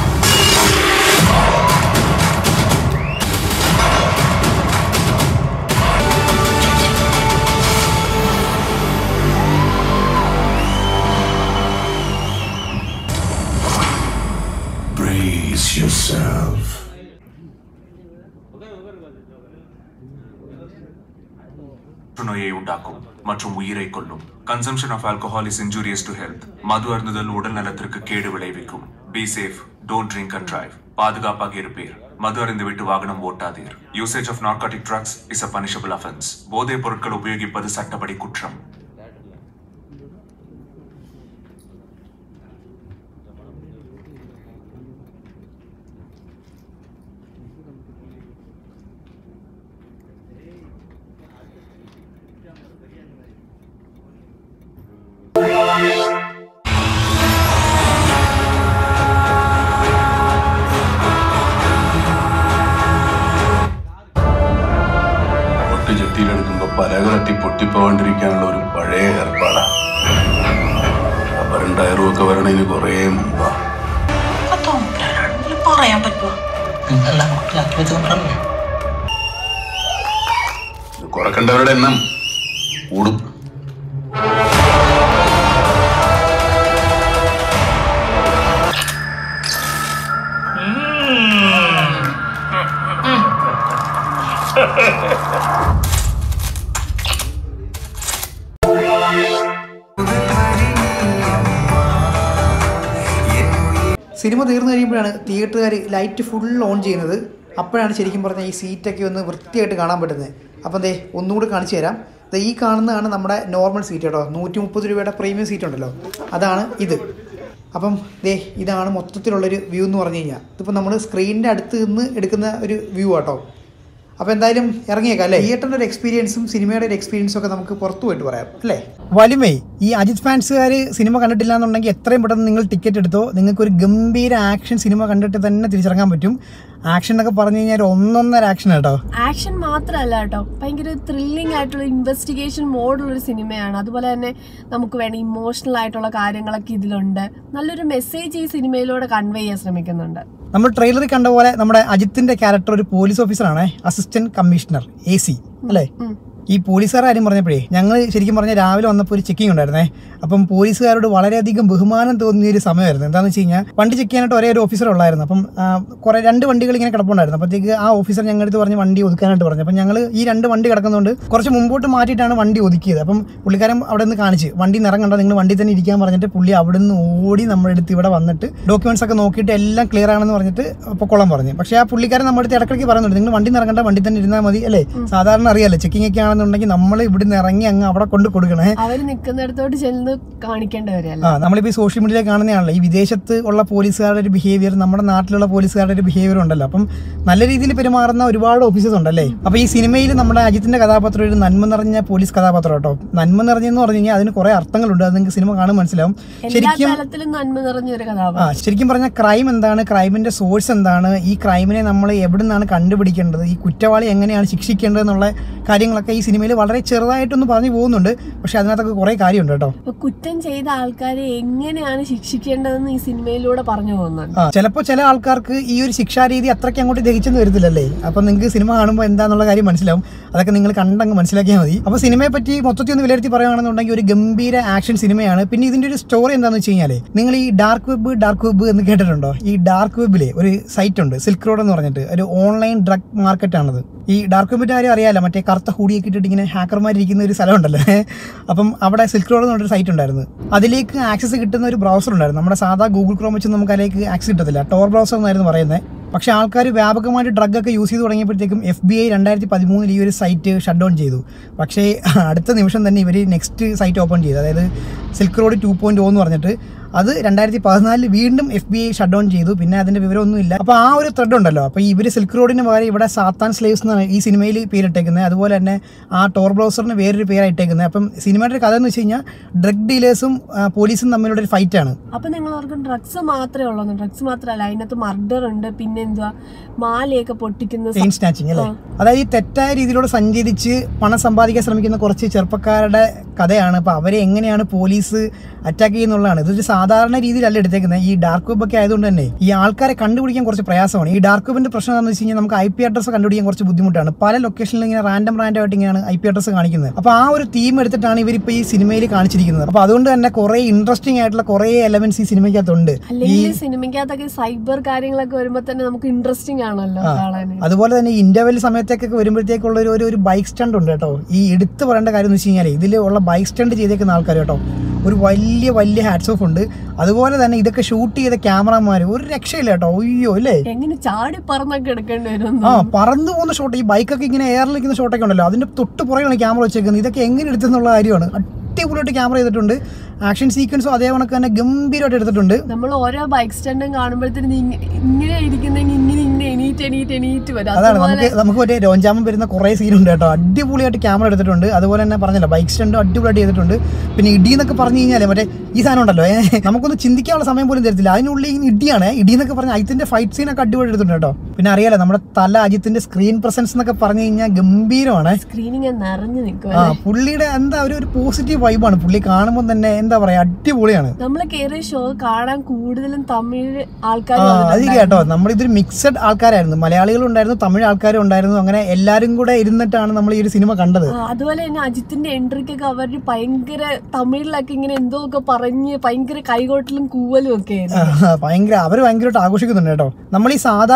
Brace yourself. புற்றுநோயை உண்டாக்கும் மற்றும் உயிரை கொல்லும் consumption of alcohol is injurious to health மது அருந்துதல் உடல் நலத்திற்கு கேடு விளைவிக்கும் be safe don't drink and drive பாதுகாப்பாக இருப்பீர் மது அறிந்து விட்டு வாகனம் ஓட்டாதீர் usage of narcotic drugs is a punishable offence போதைப் பொருட்கள் உபயோகிப்பது சட்டப்படி குற்றம் ഒട്ട് ചെത്തിയിലെടുക്കുമ്പോ പലകത്തി പൊട്ടിപ്പോകാണ്ടിരിക്കാനുള്ള ഒരു പഴയ ഏർപ്പാടാ റബ്ബറും ടയറും ഒക്കെ വരണതിന് കുറേ മുമ്പാ തോന്നലാണെങ്കിലും പറയാൻ പറ്റുമോ നിങ്ങളെല്ലാം മനസ്സിലാക്കി വെച്ചുകൊണ്ടല്ലേ ഇത് കുറക്കണ്ടവരുടെ എണ്ണം കൂടും സിനിമ തീർന്നു കഴിയുമ്പോഴാണ് തിയേറ്ററുകാർ ലൈറ്റ് ഫുൾ ഓൺ ചെയ്യുന്നത് അപ്പോഴാണ് ശരിക്കും പറഞ്ഞാൽ ഈ സീറ്റൊക്കെ ഒന്ന് വൃത്തിയായിട്ട് കാണാൻ പറ്റുന്നത് അപ്പം ദേ ഒന്നുകൂടി കാണിച്ചു തരാം ദേ ഈ കാണുന്നതാണ് നമ്മുടെ നോർമൽ സീറ്റ് കേട്ടോ നൂറ്റി മുപ്പത് രൂപയുടെ പ്രീമിയം സീറ്റ് ഉണ്ടല്ലോ അതാണ് ഇത് അപ്പം ദേ ഇതാണ് മൊത്തത്തിലുള്ളൊരു വ്യൂ എന്ന് പറഞ്ഞു കഴിഞ്ഞാൽ ഇതിപ്പോൾ നമ്മൾ സ്ക്രീനിൻ്റെ അടുത്ത് നിന്ന് എടുക്കുന്ന ഒരു വ്യൂ ആട്ടോ അപ്പോൾ എന്തായാലും ഇറങ്ങിയേക്കാം അല്ലേ തിയേറ്ററിൻ്റെ ഒരു എക്സ്പീരിയൻസും സിനിമയുടെ ഒരു എക്സ്പീരിയൻസും ഒക്കെ നമുക്ക് പുറത്തു പോയിട്ട് പറയാം അല്ലേ വലിമേ ഈ അജിത് ഫാൻസുകാർ സിനിമ കണ്ടിട്ടില്ല എന്നുണ്ടെങ്കിൽ എത്രയും പെട്ടെന്ന് നിങ്ങൾ ടിക്കറ്റ് എടുത്തോ നിങ്ങൾക്ക് ഒരു ഗംഭീര ആക്ഷൻ സിനിമ കണ്ടിട്ട് തന്നെ തിരിച്ചിറങ്ങാൻ പറ്റും ആക്ഷൻ എന്നൊക്കെ പറഞ്ഞു കഴിഞ്ഞാൽ ഒരു ഒന്നൊന്നര ആക്ഷൻ കേട്ടോ ആക്ഷൻ മാത്രമല്ല കേട്ടോ ഭയങ്കര ത്രില്ലിംഗ് ആയിട്ടുള്ള ഇൻവെസ്റ്റിഗേഷൻ മോഡുള്ള ഒരു സിനിമയാണ് അതുപോലെ തന്നെ നമുക്ക് വേണ്ട ഇമോഷണൽ ആയിട്ടുള്ള കാര്യങ്ങളൊക്കെ ഇതിലുണ്ട് നല്ലൊരു മെസ്സേജ് ഈ സിനിമയിലൂടെ കൺവേ ചെയ്യാൻ ശ്രമിക്കുന്നുണ്ട് നമ്മൾ ട്രെയിലറിൽ കണ്ട പോലെ നമ്മുടെ അജിത്തിന്റെ ക്യാരക്ടർ ഒരു പോലീസ് ഓഫീസറാണ് അസിസ്റ്റന്റ് കമ്മീഷണർ എ സി അല്ലേ ഈ പോലീസുകാർ കാര്യം പറഞ്ഞപ്പോഴേ ഞങ്ങൾ ശരിക്കും പറഞ്ഞാൽ രാവിലെ വന്നപ്പോൾ ഒരു ചെക്കിംഗ് ഉണ്ടായിരുന്നേ അപ്പം പോലീസുകാരോട് വളരെയധികം ബഹുമാനം തോന്നിയ ഒരു സമയമായിരുന്നു എന്താണെന്ന് വെച്ച് കഴിഞ്ഞാൽ വണ്ടി ചെക്ക് ചെയ്യാനായിട്ട് ഒരേ ഒരു ഓഫീസർ ഉള്ളായിരുന്നു അപ്പം ആ, കുറേ രണ്ട് വണ്ടികൾ ഇങ്ങനെ കിടപ്പുണ്ടായിരുന്നു അപ്പോഴത്തേക്ക് ആ ഓഫീസർ ഞങ്ങളുടെ അടുത്ത് പറഞ്ഞ് വണ്ടി ഒതുക്കാനായിട്ട് പറഞ്ഞു അപ്പം ഞങ്ങൾ ഈ രണ്ട് വണ്ടി കിടക്കുന്നതുകൊണ്ട് കുറച്ച് മുമ്പോട്ട് മാറ്റിയിട്ടാണ് വണ്ടി ഒതുക്കിയത് അപ്പം പുള്ളിക്കാരൻ അവിടെ നിന്ന് കാണിച്ച് വണ്ടി നിറങ്ങണ്ട നിങ്ങൾ വണ്ടി തന്നെ ഇരിക്കാൻ പറഞ്ഞിട്ട് പുള്ളി അവിടെ നിന്ന് ഓടി നമ്മുടെ അടുത്ത് ഇവിടെ വന്നിട്ട് ഡോക്യുമെന്റ്സ് ഒക്കെ നോക്കിയിട്ട് എല്ലാം ക്ലിയർ ആണെന്ന് പറഞ്ഞിട്ട് പൊക്കോളം പറഞ്ഞു പക്ഷേ ആ പുള്ളിക്കാരൻ നമ്മുടെ അടുത്ത് ഇടയ്ക്കിടയ്ക്ക് പറയുന്നുണ്ട് നിങ്ങൾ വണ്ടി നിറങ്ങണ്ട വണ്ടി തന്നെ ഇരുന്നാൽ മതി അല്ലേ സാധാരണ അറിയാലോ ചെക്കിംഗ് ഒക്കെ ആണെന്നുണ്ടെങ്കിൽ നമ്മൾ ഇവിടുന്ന് ഇറങ്ങി അങ്ങ് അവിടെ കൊണ്ട് കൊടുക്കണേ അവര് നിൽക്കുന്നിടത്തോട്ട് ചെന്ന് കാണിക്കേണ്ടവരല്ല ആ നമ്മളിപ്പോൾ ഈ സോഷ്യൽ മീഡിയയിൽ കാണുന്നതാണല്ലോ ഈ വിദേശത്ത് ഉള്ള പോലീസുകാരുടെ ഒരു ബിഹേവിയർ നമ്മുടെ നാട്ടിലുള്ള പോലീസുകാരുടെ ഒരു ബിഹേവിയർ ഉണ്ടല്ലോ അപ്പം നല്ല രീതിയിൽ പെരുമാറുന്ന ഒരുപാട് ഓഫീസേഴ്സ് ഉണ്ടല്ലേ അപ്പോൾ ഈ സിനിമയിൽ നമ്മുടെ അജിത്തിന്റെ കഥാപാത്രം ഒരു നന്മ നിറഞ്ഞ പോലീസ് കഥാപാത്രം കേട്ടോ നന്മ നിറഞ്ഞെന്ന് പറഞ്ഞു കഴിഞ്ഞാൽ അതിന് കുറേ അർത്ഥങ്ങളുണ്ട് അത് നിങ്ങൾക്ക് സിനിമ കാണുമ്പോൾ മനസ്സിലാവും എല്ലാ ശരിക്കും തലത്തിലും നന്മ നിറഞ്ഞ ഒരു ആ കഥാപാത്രം ശരിക്കും പറഞ്ഞാൽ ക്രൈം എന്താണ് ക്രൈമിന്റെ സോഴ്സ് എന്താണ് ഈ ക്രൈമിനെ നമ്മൾ എവിടെ നിന്നാണ് കണ്ടുപിടിക്കേണ്ടത് ഈ കുറ്റവാളി എങ്ങനെയാണ് ശിക്ഷിക്കേണ്ടത് എന്നുള്ള കാര്യങ്ങളൊക്കെ ഈ സിനിമയിൽ വളരെ ചെറുതായിട്ടൊന്ന് പറഞ്ഞു പോകുന്നുണ്ട് പക്ഷെ അതിനകത്തൊക്കെ കുറേ കാര്യമുണ്ട് കേട്ടോ അപ്പൊ കുറ്റം ചെയ്ത ആൾക്കാരെ എങ്ങനെയാണ് ശിക്ഷിക്കേണ്ടതെന്ന് ഈ സിനിമയിലൂടെ പറഞ്ഞു പോകുന്നുണ്ട് ആ ചിലപ്പോൾ ചില ആൾക്കാർക്ക് ഈ ഒരു ശിക്ഷാരീതി അത്രയ്ക്ക് അങ്ങോട്ട് ദഹിച്ചെന്ന് വരത്തില്ലല്ലേ അപ്പം നിങ്ങൾക്ക് സിനിമ കാണുമ്പോൾ എന്താണെന്നുള്ള കാര്യം മനസ്സിലാവും അതൊക്കെ നിങ്ങൾ കണ്ടങ്ങ് മനസ്സിലാക്കിയാൽ മതി അപ്പോൾ സിനിമയെ പറ്റി മൊത്തത്തിൽ ഒന്ന് വിലയിരുത്തി പറയുകയാണെന്നുണ്ടെങ്കിൽ ഒരു ഗംഭീര ആക്ഷൻ സിനിമയാണ് പിന്നെ ഇതിൻ്റെ ഒരു സ്റ്റോറി എന്താണെന്ന് വെച്ച് കഴിഞ്ഞാൽ നിങ്ങൾ ഈ ഡാർക്ക് വെബ് ഡാർക്ക് വെബ് എന്ന് കേട്ടിട്ടുണ്ടോ ഈ ഡാർക്ക് വെബിലെ ഒരു സൈറ്റ് ഉണ്ട് സിൽക്ക് റോഡ് എന്ന് പറഞ്ഞിട്ട് ഒരു ഓൺലൈൻ ഡ്രഗ് മാർക്കറ്റാണത് ഈ ഡാർക്ക് വെബിൻ്റെ കാര്യം അറിയാലോ മറ്റേ കറുത്ത ഹൂടിയൊക്കെ ഇട്ടിട്ട് ഇങ്ങനെ ഹാക്കർമാരിരിക്കുന്ന ഒരു സ്ഥലമുണ്ടല്ലോ അപ്പം അവിടെ സിൽക്ക് റോഡ് എന്ന് പറഞ്ഞൊരു സൈറ്റ് ഉണ്ടായിരുന്നു അതിലേക്ക് ആക്സസ് കിട്ടുന്ന ഒരു ബ്രൗസർ ഉണ്ടായിരുന്നു നമ്മുടെ സാധാ ഗൂഗിൾ ക്രോം വെച്ച് നമുക്ക് അതിലേക്ക് ആക്സസ് കിട്ടത്തില്ല ടോർ ബ്രൗസർ എന്നായിരുന്നു പറയുന്നത് പക്ഷേ ആൾക്കാർ വ്യാപകമായിട്ട് ഡ്രഗ് ഒക്കെ യൂസ് ചെയ്ത് തുടങ്ങിയപ്പോഴത്തേക്കും എഫ് ബി ഐ രണ്ടായിരത്തി പതിമൂന്നിൽ ഈ ഒരു സൈറ്റ് ഷട്ട് ഡൗൺ ചെയ്തു പക്ഷേ അടുത്ത നിമിഷം തന്നെ ഇവർ നെക്സ്റ്റ് സൈറ്റ് ഓപ്പൺ ചെയ്തു അതായത് സിൽക്ക് റോഡ് ടു പോയിന്റ് എന്ന് പറഞ്ഞിട്ട് അത് രണ്ടായിരത്തി പതിനാലിൽ വീണ്ടും F B I shut down ചെയ്തു പിന്നെ അതിന്റെ വിവരമൊന്നും ഇല്ല അപ്പോൾ ആ ഒരു ത്രെഡ് ഉണ്ടല്ലോ അപ്പോൾ ഇവർ സിൽക്ക് റോഡിന് പകരം ഇവിടെ സാത്താൻ സ്ലേവ്സ് എന്നാണ് ഈ സിനിമയിൽ പേരിട്ടേക്കുന്നത് അതുപോലെ തന്നെ ആ ടോർ ബ്രൗസറിന് വേറൊരു പേരായിട്ടേക്കുന്നത് അപ്പം സിനിമയുടെ ഒരു കഥ എന്ന് വെച്ച് കഴിഞ്ഞാൽ ഡ്രഗ് ഡീലേഴ്സും പോലീസും തമ്മിലുള്ള ഒരു ഫൈറ്റാണ് അപ്പൊ നിങ്ങൾ ഓർക്കും ഡ്രഗ്സ് മാത്രമേ ഉള്ളൂ ഡ്രഗ്സ് മാത്രമല്ല അതിനകത്ത് മർഡർ ഉണ്ട് പിന്നെ എന്തുവാ മാലയൊക്കെ പൊട്ടിക്കുന്ന സ- ചെയിൻ സ്നാച്ചിങ് അല്ലേ അതായത് ഈ തെറ്റായ രീതിയിലൂടെ സഞ്ചരിച്ച് പണം സമ്പാദിക്കാൻ ശ്രമിക്കുന്ന കുറച്ച് ചെറുപ്പക്കാരുടെ കഥയാണ് അപ്പോൾ അവരെ എങ്ങനെയാണ് പോലീസ് അറ്റാക്ക് ചെയ്യുന്നുള്ളതാണ് ഇതൊരു സാധാരണ രീതിയിലല്ല എടുത്തേക്കുന്നത് ഈ ഡാർക്ക് വെബ് ഒക്കെ ആയതുകൊണ്ട് തന്നെ ഈ ആൾക്കാരെ കണ്ടുപിടിക്കാൻ കുറച്ച് പ്രയാസമാണ് ഈ ഡാർക്ക് വെബിന്റെ പ്രശ്നം എന്താണെന്ന് വെച്ച് കഴിഞ്ഞാൽ നമുക്ക് ഐ പി അഡ്രസ് കണ്ടുപിടിക്കാൻ കുറച്ച് ബുദ്ധിമുട്ടാണ് പല ലൊക്കേഷനിലും ഇങ്ങനെ റാൻഡം റാൻഡം ആയിട്ട് ഇങ്ങനെയാണ് ഐ പി അഡ്രസ് കാണിക്കുന്നത് അപ്പോൾ ആ ഒരു തീം എടുത്തിട്ടാണ് ഇവരിപ്പോൾ ഈ സിനിമയിൽ കാണിച്ചിരിക്കുന്നത് അപ്പോൾ അതുകൊണ്ട് തന്നെ കുറേ ഇൻട്രസ്റ്റിംഗ് ആയിട്ടുള്ള കുറേ എലമെന്റ്സ് ഈ സിനിമയ്ക്കകത്തുണ്ട് ഈ അല്ലെങ്കിൽ സിനിമയ്ക്കകത്തൊക്കെ സൈബർ കാര്യങ്ങളൊക്കെ വരുമ്പോ തന്നെ നമുക്ക് ഇൻട്രസ്റ്റിംഗ് ആണല്ലോ കാണാൻ അതുപോലെ തന്നെ ഇന്റർവെൽ സമയത്തേക്കൊക്കെ വരുമ്പോഴത്തേക്കുള്ള ഒരു ഒരു ഒരു ബൈക്ക് സ്റ്റണ്ട് ഉണ്ട് കേട്ടോ ഈ എടുത്തു പറയേണ്ട കാര്യം എന്ന് വെച്ച് കഴിഞ്ഞാൽ ഇതിൽ ഉള്ള ബൈക്ക് സ്റ്റണ്ട് ചെയ്തേക്കുന്ന ആൾക്കാർ കേട്ടോ ഒരു വലിയ വലിയ ഹാറ്റ്സ് ഓഫ് ഉണ്ട് അതുപോലെ തന്നെ ഇതൊക്കെ ഷൂട്ട് ചെയ്ത ക്യാമറമാർ ഒരു രക്ഷയില്ല കേട്ടോ അയ്യോ അല്ലേ എങ്ങനെ ചാടി പറന്നൊക്കെ എടുക്കേണ്ടി വരും ആ പറന്നു പോകുന്ന ഷോട്ട് ഈ ബൈക്കൊക്കെ ഇങ്ങനെ എയറിൽ നിൽക്കുന്ന ഷോട്ടൊക്കെ ഉണ്ടല്ലോ അതിന്റെ തൊട്ട് പുറകെയാണ് ക്യാമറ വെച്ചേക്കുന്നത് ഇതൊക്കെ എങ്ങനെ എടുത്തെന്നുള്ള കാര്യമാണ് അടിപൊളിയായിട്ട് ക്യാമറ ചെയ്തിട്ടുണ്ട് ആക്ഷൻ സീക്വൻസും അതേ കണക്ക് തന്നെ ഗംഭീരമായിട്ട് എടുത്തിട്ടുണ്ട് നമ്മൾ ഓരോ ബൈക്ക് സ്റ്റാൻഡും കാണുമ്പോഴത്തേനും ഇങ്ങനെ ഇരിക്കുന്നെങ്കിൽ ഇങ്ങനെ ഇങ്ങനെ എണീറ്റ് എണീറ്റ് എണീറ്റ് വരും അതാണ് അതുപോലെ നമുക്ക് നമുക്ക് മറ്റേ രോഞ്ചാമം വരുന്ന കുറേ സീനുണ്ട് കേട്ടോ അടിപൊളിയായിട്ട് ക്യാമറ എടുത്തിട്ടുണ്ട് അതുപോലെ തന്നെ പറഞ്ഞല്ലോ ബൈക്ക് സ്റ്റണ്ടും അടിപൊളിയായിട്ട് ചെയ്തിട്ടുണ്ട് പിന്നെ ഇടി എന്നൊക്കെ പറഞ്ഞു കഴിഞ്ഞാൽ മറ്റേ ഈ സാധനം ഉണ്ടല്ലോ ഏ, നമുക്കൊന്ന് ചിന്തിക്കാനുള്ള സമയം പോലും തരത്തില്ല അതിനുള്ളിൽ ഇങ്ങനെ ഇടിയാണ് ഇടി എന്നൊക്കെ പറഞ്ഞാൽ അജിത്തിന്റെ ഫൈറ്റ് സീനൊക്കെ അടിപൊളി എടുത്തിട്ടുണ്ട് കേട്ടോ പിന്നെ അറിയാലോ നമ്മുടെ തല അജിത്തിന്റെ സ്ക്രീൻ പ്രസൻസ് എന്നൊക്കെ പറഞ്ഞു കഴിഞ്ഞാൽ ഗംഭീരമാണ് സ്ക്രീനിങ് നിറഞ്ഞു നിൽക്കും ആ പുള്ളിയുടെ എന്താ ഒരു ഒരു പോസിറ്റീവ് വൈബാണ് പുള്ളി കാണുമ്പോൾ തന്നെ എന്താ പറയാ അടിപൊളിയാണ് നമ്മൾ കയറിയ ഷോ കാണാൻ കൂടുതലും തമിഴ് ആൾക്കാർ ആ അത് കേട്ടോ നമ്മളിതൊരു മിക്സഡ് ആൾക്കാരായിരുന്നു മലയാളികളും ഉണ്ടായിരുന്നു തമിഴ് ആൾക്കാരും ഉണ്ടായിരുന്നു അങ്ങനെ എല്ലാവരും കൂടെ ഇരുന്നിട്ടാണ് നമ്മൾ ഈ ഒരു സിനിമ കണ്ടത് അതുപോലെ തന്നെ അജിത്തിന്റെ എൻട്രിക്കൊക്കെ അവര് ഭയങ്കര തമിഴിലൊക്കെ ഇങ്ങനെ എന്തോ ഒക്കെ പറഞ്ഞ് ഭയങ്കര കൈകോട്ടലും കൂവലും ഒക്കെ ആയിരുന്നു ആ, ഭയങ്കര അവർ ഭയങ്കരമായിട്ട് ആഘോഷിക്കുന്നുണ്ട് കേട്ടോ നമ്മൾ ഈ സാധാരണ കാണുന്ന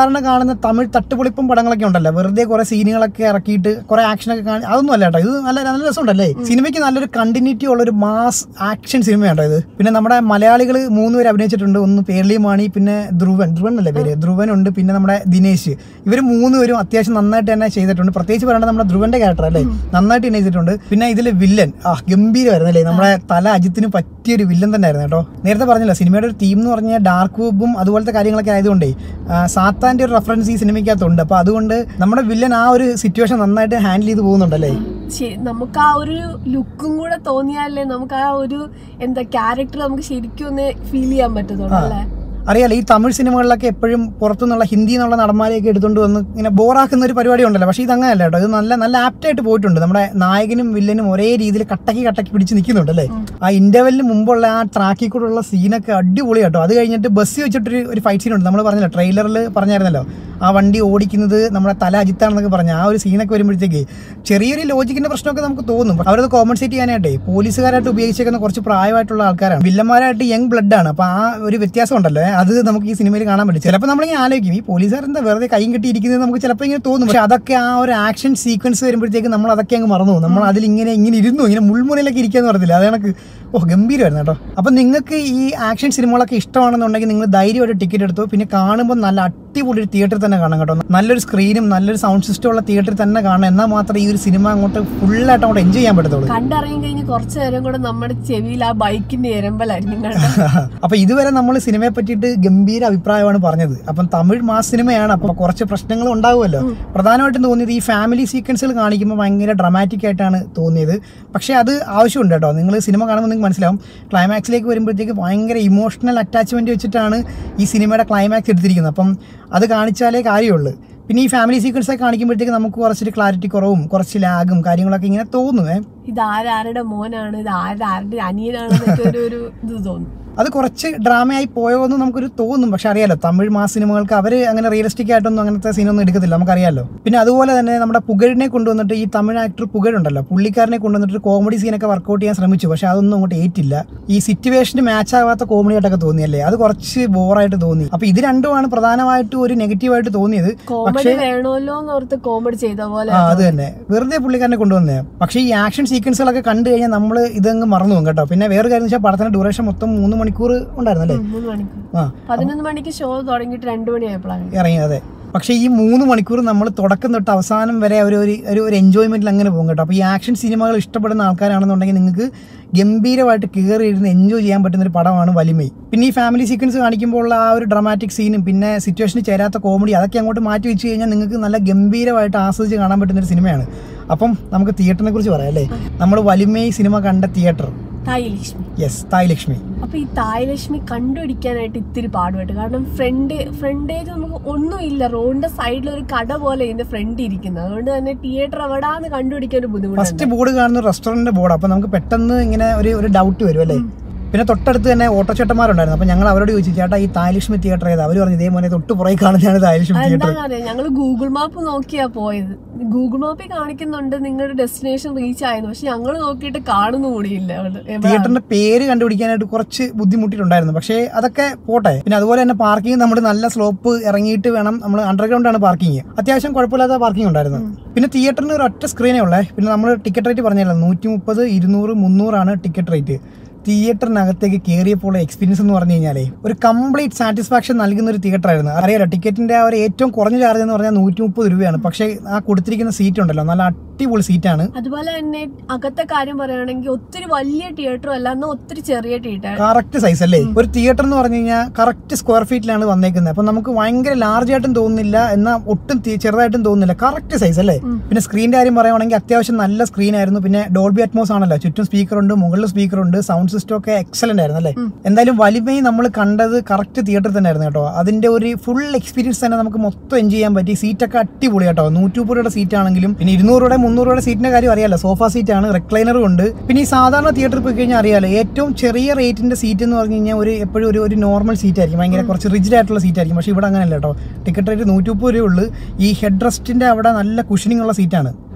പറയുന്ന തമിഴ് തട്ടുപൊളിപ്പും പടങ്ങളൊക്കെ ഉണ്ടല്ലോ വെറുതെ കുറെ സീനുകളൊക്കെ ഇറക്കിയിട്ട് കുറെ ആക്ഷനൊക്കെ കാണി അതൊന്നും അല്ല കേട്ടോ ഇത് നല്ല നല്ല രസമുണ്ടല്ലേ സിനിമയ്ക്ക് നല്ലൊരു കണ്ടിന്യൂറ്റി ഉള്ള ഒരു മാസ് ആക്ഷൻ സിനിമയാട്ടോ ഇത് പിന്നെ നമ്മുടെ മലയാളികൾ മൂന്ന് പേര് അഭിനയിച്ചിട്ടുണ്ട് ഒന്ന് പേർലി മാണി പിന്നെ ധ്രുവൻ ധ്രുവൻ അല്ലേ പേര് ധ്രുവൻ ഉണ്ട് പിന്നെ നമ്മുടെ ദിനേശ് ഇവർ മൂന്ന് പേരും അത്യാവശ്യം നന്നായിട്ട് തന്നെ ചെയ്തിട്ടുണ്ട് പ്രത്യേകിച്ച് പറയേണ്ടത് നമ്മുടെ ധ്രുവന്റെ ക്യാരക്ടർ അല്ലേ നന്നായിട്ട് തന്നെ ചെയ്തിട്ടുണ്ട് പിന്നെ ഇതിൽ വില്ലൻ ആ ഗംഭീരമായിരുന്നു അല്ലേ നമ്മുടെ തല അജിത്തിന് പറ്റിയൊരു വില്ലൻ തന്നെ ആയിരുന്നു കേട്ടോ നേരത്തെ പറഞ്ഞില്ല സിനിമയുടെ ഒരു തീം എന്ന് പറഞ്ഞാൽ ഡാർക്ക് വെബും അതുപോലത്തെ കാര്യങ്ങളൊക്കെ ആയതുകൊണ്ടേ ആ, സാത്താന്റെ ഒരു റെഫറൻസ് ഈ സിനിമയ്ക്കകത്തുണ്ട് അപ്പൊ അതുകൊണ്ട് നമ്മുടെ വില്ലൻ ആ ഒരു സിറ്റുവേഷൻ നന്നായിട്ട് ഹാൻഡിൽ ചെയ്ത് പോകുന്നുണ്ടല്ലേ ശരി നമുക്ക് ആ ഒരു ലുക്കും കൂടെ തോന്നിയാലേ നമുക്ക് ആ ഒരു എന്താ ക്യാരക്ടർ നമുക്ക് ശരിക്കും ഒന്ന് ഫീൽ ചെയ്യാൻ പറ്റത്തുള്ളൂ അല്ലേ അറിയാലോ ഈ തമിഴ് സിനിമകളിലൊക്കെ എപ്പോഴും പുറത്തുനിന്നുള്ള ഹിന്ദി എന്നുള്ള നടന്മാരെയൊക്കെ എടുത്തുകൊണ്ട് വന്ന് ഇങ്ങനെ ബോറാക്കുന്ന ഒരു പരിപാടി ഉണ്ടല്ലോ പക്ഷേ ഇത് അങ്ങനെയല്ല കേട്ടോ ഇത് നല്ല നല്ല ആപ്റ്റായിട്ട് പോയിട്ടുണ്ട് നമ്മുടെ നായകനും വില്ലനും ഒരേ രീതിയിൽ കട്ടക്കി കട്ടക്കി പിടിച്ച് നിൽക്കുന്നുണ്ട് അല്ലേ ആ ഇന്റർവെല്ലിന് മുമ്പുള്ള ആ ട്രാക്കിൽ കൂടെ ഉള്ള സീനൊക്കെ അടിപൊളി കേട്ടോ അത് കഴിഞ്ഞിട്ട് ബസ് വെച്ചിട്ടൊരു ഒരു ഫൈറ്റ് സീൻ ഉണ്ട് നമ്മൾ പറഞ്ഞല്ലോ ട്രെയിലറിൽ പറഞ്ഞായിരുന്നല്ലോ ആ വണ്ടി ഓടിക്കുന്നത് നമ്മുടെ തല അജിത്താണെന്നൊക്കെ പറഞ്ഞ ആ ഒരു സീനൊക്കെ വരുമ്പോഴത്തേക്ക് ചെറിയൊരു ലോജിക്കിന്റെ പ്രശ്നമൊക്കെ നമുക്ക് തോന്നും പക്ഷെ അവരത് കോമ്പൻസേറ്റ് ചെയ്യാനായിട്ടേ പോലീസുകാരായിട്ട് ഉപയോഗിച്ചേക്കുന്ന കുറച്ച് പ്രായമായിട്ടുള്ള ആൾക്കാരാണ് വില്ലന്മാരായിട്ട് യങ് ബ്ലഡ് ആണ് അപ്പൊ ആ ഒരു വ്യത്യാസം ഉണ്ടല്ലോ ഏ, അത് നമുക്ക് ഈ സിനിമയിൽ കാണാൻ പറ്റും ചിലപ്പോൾ നമ്മളിങ്ങനെ ആലോചിക്കും ഈ പോലീസുകാർ എന്താ വെറുതെ കൈയും കെട്ടിയിരിക്കുന്നത് നമുക്ക് ചിലപ്പോൾ ഇങ്ങനെ തോന്നും പക്ഷെ അതൊക്കെ ആ ഒരു ആക്ഷൻ സീക്വൻസ് വരുമ്പോഴത്തേക്ക് നമ്മൾ അതൊക്കെ അങ്ങ് മറന്നു പോകും. നമ്മൾ അതിൽ ഇങ്ങനെ ഇങ്ങനെ ഇരുന്നു ഇങ്ങനെ മുൾമുനയിലൊക്കെ ഇരിക്കാന്ന് പറഞ്ഞില്ല അത് കണക്ക് ഓ ഗംഭീരമായിരുന്നു കേട്ടോ അപ്പം നിങ്ങൾക്ക് ഈ ആക്ഷൻ സിനിമകളൊക്കെ ഇഷ്ടമാണെന്നുണ്ടെങ്കിൽ നിങ്ങൾ ധൈര്യമായിട്ട് ടിക്കറ്റ് എടുത്തു പിന്നെ കാണുമ്പോൾ നല്ല അടിപൊളി ഒരു തിയേറ്ററിൽ തന്നെ കാണാം കേട്ടോ നല്ലൊരു സ്ക്രീനും നല്ലൊരു സൗണ്ട് സിസ്റ്റം ഉള്ള തിയേറ്ററിൽ തന്നെ കാണാം എന്നാൽ മാത്രമേ ഈ ഒരു സിനിമ അങ്ങോട്ട് ഫുള്ളായിട്ട് അങ്ങോട്ട് എൻജോയ് ചെയ്യാൻ പറ്റത്തുള്ളൂ കണ്ടിറങ്ങി കഴിഞ്ഞ് കുറച്ചു നേരം കൂടെ നമ്മുടെ ചെവിയിൽ ആ ബൈക്കിന്റെ എരമ്പലായിരിക്കും കണ്ടത് അപ്പൊ ഇതുവരെ നമ്മൾ സിനിമയെ പറ്റിയിട്ട് ഗംഭീര അഭിപ്രായമാണ് പറഞ്ഞത് അപ്പം തമിഴ് മാസ് സിനിമയാണ് അപ്പൊ കുറച്ച് പ്രശ്നങ്ങൾ ഉണ്ടാവുമല്ലോ പ്രധാനമായിട്ടും തോന്നിയത് ഈ ഫാമിലി സീക്വൻസുകൾ കാണിക്കുമ്പോൾ ഭയങ്കര ഡ്രമാറ്റിക് ആയിട്ടാണ് തോന്നിയത് പക്ഷേ അത് ആവശ്യമുണ്ട് കേട്ടോ നിങ്ങൾ സിനിമ കാണുമ്പോൾ നിങ്ങൾക്ക് മനസ്സിലാവും ക്ലൈമാക്സിലേക്ക് വരുമ്പോഴത്തേക്ക് ഭയങ്കര ഇമോഷണൽ അറ്റാച്ച്മെന്റ് വെച്ചിട്ടാണ് ഈ സിനിമയുടെ ക്ലൈമാക്സ് എടുത്തിരിക്കുന്നത് അപ്പം അത് കാണിച്ചാലേ കാര്യമുള്ളൂ പിന്നെ ഈ ഫാമിലി സീക്വൻസ് ഒക്കെ കാണിക്കുമ്പോഴത്തേക്ക് നമുക്ക് കുറച്ചൊരു ക്ലാരിറ്റി കുറവും കുറച്ച് ലാഗും കാര്യങ്ങളൊക്കെ ഇങ്ങനെ തോന്നുവേ ഇത് ആരാരുടെ മോനാണ് ഇത് ആരാരുടെ അനിയനാണെന്നൊക്കെ ഒരു ഒരു ഇത് തോന്നും അത് കുറച്ച് ഡ്രാമയായി പോയോ എന്ന് നമുക്കൊരു തോന്നും പക്ഷെ അറിയാലോ തമിഴ് മാസ് സിനിമകൾക്ക് അവർ അങ്ങനെ റിയലിസ്റ്റിക് ആയിട്ടൊന്നും അങ്ങനത്തെ സീനൊന്നും എടുക്കത്തില്ല നമുക്കറിയാലോ പിന്നെ അതുപോലെ തന്നെ നമ്മുടെ പുകഴിനെ കൊണ്ടുവന്നിട്ട് ഈ തമിഴ് ആക്ടർ പുകഴുണ്ടല്ലോ പുള്ളിക്കാരനെ കൊണ്ടുവന്നിട്ട് കോമഡി സീനൊക്കെ വർക്കൗട്ട് ചെയ്യാൻ ശ്രമിച്ചു പക്ഷെ അതൊന്നും അങ്ങോട്ട് ഏറ്റില്ല ഈ സിറ്റുവേഷന് മാച്ച് ആവാത്ത കോമഡി ആയിട്ടൊക്കെ തോന്നിയല്ലേ അത് കുറച്ച് ബോറായിട്ട് തോന്നി അപ്പൊ ഇത് രണ്ടുമാണ് പ്രധാനമായിട്ടും ഒരു നെഗറ്റീവായിട്ട് തോന്നിയത് കോമഡി വേണമല്ലോ എന്ന് ഓർത്ത് കോമഡി ചെയ്ത പോലെ ആ അത് തന്നെ വെറുതെ പുള്ളിക്കാരനെ കൊണ്ടുവന്നേ പക്ഷേ ഈ ആക്ഷൻ സീക്വൻസുകളൊക്കെ കണ്ടു കഴിഞ്ഞാൽ നമ്മൾ ഇതങ്ങ് മറന്നു പോകും കേട്ടോ പിന്നെ വേറെ കാര്യം വെച്ചാൽ പടത്തിന്റെ ഡ്യൂറേഷൻ മൊത്തം മൂന്ന് മണിക്കൂർ ഉണ്ടായിരുന്നല്ലേ മൂന്ന് മണിക്കൂർ ആ പതിനൊന്ന് മണിക്ക് ഷോ തുടങ്ങിയിട്ട് രണ്ടു മണിയായപ്പോഴാണ് ഇറങ്ങി അതെ പക്ഷേ ഈ മൂന്ന് മണിക്കൂർ നമ്മൾ തുടക്കം തൊട്ട് അവസാനം വരെ ഒരു ഒരു ഒരു ഒരു എൻജോയ്മെന്റിൽ അങ്ങനെ പോകും കേട്ടോ അപ്പോൾ ഈ ആക്ഷൻ സിനിമകൾ ഇഷ്ടപ്പെടുന്ന ആൾക്കാരാണെന്നുണ്ടെങ്കിൽ നിങ്ങൾക്ക് ഗംഭീരമായിട്ട് കയറി ഇരുന്ന് എൻജോയ് ചെയ്യാൻ പറ്റുന്ന ഒരു പടമാണ് വലിമൈ പിന്നെ ഈ ഫാമിലി സീക്വൻസ് കാണിക്കുമ്പോൾ ഉള്ള ആ ഒരു ഡ്രമാറ്റിക് സീനും പിന്നെ സിറ്റുവേഷന് ചേരാത്ത കോമഡി അതൊക്കെ അങ്ങോട്ട് മാറ്റി വെച്ച് കഴിഞ്ഞാൽ നിങ്ങൾക്ക് നല്ല ഗംഭീരമായിട്ട് ആസ്വദിച്ച് കാണാൻ പറ്റുന്ന ഒരു സിനിമയാണ് അപ്പം നമുക്ക് തിയേറ്ററിനെ കുറിച്ച് പറയാം അല്ലേ നമ്മൾ വലിമൈ സിനിമ കണ്ട തിയേറ്റർ തായ് ലക്ഷ്മി യെസ് തായ് ലക്ഷ്മി അപ്പൊ ഈ തായ് ലക്ഷ്മി കണ്ടുപിടിക്കാനായിട്ട് ഇത്തിരി പാടുപെട്ട് കാരണം ഫ്രണ്ട് ഫ്രണ്ടേജ് നമുക്ക് ഒന്നുമില്ല റോഡിന്റെ സൈഡിൽ ഒരു കട പോലെ ഇതിന്റെ ഫ്രണ്ട് ഇരിക്കുന്നത് അതുകൊണ്ട് തന്നെ തിയേറ്റർ എവിടാന്ന് കണ്ടുപിടിക്കാൻ ഒരു ബുദ്ധിമുട്ടുണ്ട് ഫസ്റ്റ് ബോർഡ് കാണുന്ന റെസ്റ്റോറന്റിന്റെ ബോർഡ് അപ്പൊ നമുക്ക് പെട്ടെന്ന് ഇങ്ങനെ ഒരു ഒരു ഡൗട്ട് വരും അല്ലേ പിന്നെ തൊട്ടടുത്ത് തന്നെ ഓട്ടോച്ചേട്ടന്മാരുണ്ടായിരുന്നു അപ്പൊ ഞങ്ങൾ അവരോട് ചോദിച്ചു ചേട്ടാ ഈ തായലക്ഷ്മി തിയേറ്റർ ഏതാ അവർ പറഞ്ഞു ഇതേപോലെ തൊട്ട് പുറകെ കാണുന്നതാണ് തായലക്ഷ്മി തിയേറ്റർ എന്താണെന്ന് അറിയാം ഞങ്ങൾ ഗൂഗിൾ മാപ്പ് നോക്കിയാ പോയത് ഗൂഗിൾ മാപ്പിൽ കാണിക്കുന്നുണ്ട് നിങ്ങളുടെ ഡെസ്റ്റിനേഷൻ റീച്ച് ആയെന്ന് പക്ഷെ ഞങ്ങൾ നോക്കിയിട്ട് കാണുന്നു കൂടിയില്ല അവിടെ എവിടാ? തിയേറ്ററിന്റെ പേര് കണ്ടുപിടിക്കാനായിട്ട് കുറച്ച് ബുദ്ധിമുട്ടിയിട്ടുണ്ടായിരുന്നു പക്ഷേ അതൊക്കെ പോട്ടെ പിന്നെ അതുപോലെ തന്നെ പാർക്കിംഗ് നമ്മൾ നല്ല സ്ലോപ്പ് ഇറങ്ങിയിട്ട് വേണം നമ്മൾ അണ്ടർഗ്രൗണ്ട് ആണ് പാർക്കിംഗ് അത്യാവശ്യം കുഴപ്പമില്ലാത്ത പാർക്കിംഗ് ഉണ്ടായിരുന്നു പിന്നെ തിയേറ്ററിന് ഒരു ഒറ്റ സ്ക്രീനേ ഉള്ളേ പിന്നെ നമ്മൾ ടിക്കറ്റ് റേറ്റ് പറഞ്ഞല്ലോ നൂറ്റി മുപ്പത് ഇരുന്നൂറ് മുന്നൂറാണ് ടിക്കറ്റ് റേറ്റ് തിയേറ്ററിനകത്തേക്ക് കയറിയപ്പോൾ എക്സ്പീരിയൻസ് എന്ന് പറഞ്ഞു കഴിഞ്ഞാലേ ഒരു കംപ്ലീറ്റ് സാറ്റിസ്ഫാക്ഷൻ നൽകുന്ന ഒരു തിയേറ്റർ ആയിരുന്നു അറിയാലോ ടിക്കറ്റിന്റെ ആ ഒരു ഏറ്റവും കുറഞ്ഞ ചാർജ് എന്ന് പറഞ്ഞാൽ നൂറ്റി മുപ്പത് രൂപയാണ് പക്ഷേ ആ കൊടുത്തിരിക്കുന്ന സീറ്റ് ഉണ്ടല്ലോ നല്ല അടിപൊളി സീറ്റാണ് അതുപോലെ തന്നെ അകത്തെ കാര്യം പറയുകയാണെങ്കിൽ ഒത്തിരി വലിയ തിയേറ്ററും അല്ല എന്നാൽ ഒത്തിരി ചെറിയ തിയേറ്റർ കറക്റ്റ് സൈസ് അല്ലേ ഒരു തിയേറ്റർ എന്ന് പറഞ്ഞു കഴിഞ്ഞാൽ കറക്റ്റ് സ്ക്വയർ ഫീറ്റിലാണ് വന്നേക്കുന്നത് അപ്പൊ നമുക്ക് ഭയങ്കര ലാർജ് ആയിട്ടും തോന്നുന്നില്ല എന്നാൽ ഒട്ടും തി- ചെറുതായിട്ടും തോന്നുന്നില്ല കറക്റ്റ് സൈസ് അല്ലേ പിന്നെ സ്ക്രീനിന്റെ കാര്യം പറയുവാണെങ്കിൽ അത്യാവശ്യം നല്ല സ്ക്രീൻ ആയിരുന്നു പിന്നെ ഡോൾബി അറ്റ്മോസ് ആണല്ലോ ചുറ്റും സ്പീക്കർ ഉണ്ട് മുകളിൽ സ്പീക്കർ ഉണ്ട് സൗണ്ട് സിസ്റ്റം ഒക്കെ എക്സലന്റ് ആയിരുന്നു അല്ലേ എന്തായാലും വലിമയും നമ്മൾ കണ്ടത് കറക്റ്റ് തിയേറ്ററിൽ തന്നെ ആയിരുന്നു കേട്ടോ അതിന്റെ ഒരു ഫുൾ എക്സ്പീരിയൻസ് തന്നെ നമുക്ക് മൊത്തം എൻജോയ് ചെയ്യാൻ പറ്റി സീറ്റൊക്കെ അടിപൊളി കേട്ടോ നൂറ്റി മുപ്പത് രൂപയുടെ സീറ്റ് ആണെങ്കിലും പിന്നെ ഇരുന്നൂറ് രൂപയുടെ മുന്നൂറ് രൂപയുടെ സീറ്റിന്റെ കാര്യം അറിയാലോ സോഫ സീറ്റ് ആണ് റിക്ലൈനറും ഉണ്ട് പിന്നെ ഈ സാധാരണ തിയേറ്ററിൽ പോയി കഴിഞ്ഞാൽ അറിയാലോ ഏറ്റവും ചെറിയ റേറ്റിന്റെ സീറ്റ് എന്ന് പറഞ്ഞു കഴിഞ്ഞാൽ ഒരു എപ്പോഴും ഒരു ഒരു നോർമൽ സീറ്റ് ആയിരിക്കും ഭയങ്കര കുറച്ച് റിജിഡ് ആയിട്ടുള്ള സീറ്റ് ആയിരിക്കും പക്ഷേ ഇവിടെ അങ്ങനെയല്ല കേട്ടോ ടിക്കറ്റ് റേറ്റ് നൂറ്റി മുപ്പത് രൂപയേ ഉള്ളൂ ഈ ഹെഡ് റെസ്റ്റിന്റെ അവിടെ നല്ല കുഷനിങ് ഉള്ള സീറ്റാണ്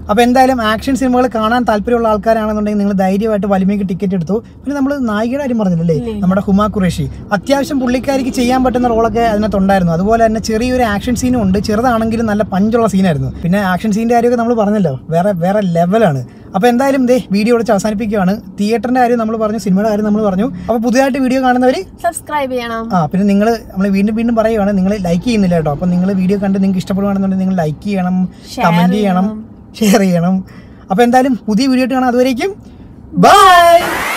അപ്പോൾ എന്തായാലും ആക്ഷൻ സിനിമകൾ കാണാൻ താല്പര്യമുള്ള ആൾക്കാരാണെന്നുണ്ടെങ്കിൽ നിങ്ങൾ ധൈര്യമായിട്ട് വലിമയ്ക്ക് ടിക്കറ്റ് എടുത്തു പിന്നെ നമ്മൾ നായികയുടെ കാര്യം പറഞ്ഞില്ലല്ലേ നമ്മുടെ ഹുമാ ഖുറേഷി അത്യാവശ്യം പുള്ളിക്കാരിക്ക് ചെയ്യാൻ പറ്റുന്ന റോളൊക്കെ അതിനകത്തുണ്ടായിരുന്നു അതുപോലെ തന്നെ ചെറിയൊരു ആക്ഷൻ സീനും ഉണ്ട് ചെറുതാണെങ്കിലും നല്ല പഞ്ചുള്ള സീനായിരുന്നു പിന്നെ ആക്ഷൻ സീൻ്റെ കാര്യമൊക്കെ നമ്മൾ പറഞ്ഞല്ലോ വേറെ വേറെ ലെവലാണ് അപ്പോൾ എന്തായാലും ദേ വീഡിയോ വിളിച്ച് അവസാനിപ്പിക്കുകയാണ് തിയേറ്ററിൻ്റെ കാര്യം നമ്മൾ പറഞ്ഞു സിനിമയുടെ കാര്യം നമ്മൾ പറഞ്ഞു അപ്പോൾ പുതിയതായിട്ട് വീഡിയോ കാണുന്നവർ സബ്സ്ക്രൈബ് ചെയ്യണം ആ പിന്നെ നിങ്ങൾ നമ്മൾ വീണ്ടും വീണ്ടും പറയുകയാണ് നിങ്ങൾ ലൈക്ക് ചെയ്യുന്നില്ല കേട്ടോ അപ്പോൾ നിങ്ങൾ വീഡിയോ കണ്ട് നിങ്ങൾക്ക് ഇഷ്ടപ്പെടുകയാണെന്നുണ്ടെങ്കിൽ നിങ്ങൾ ലൈക്ക് ചെയ്യണം Share കമൻറ്റ് ചെയ്യണം ചെയ്യണം. ഷെയർ ചെയ്യണം അപ്പോൾ എന്തായാലും പുതിയ വീഡിയോ ആയിട്ട് കാണാം അതുവരേക്കും ബൈ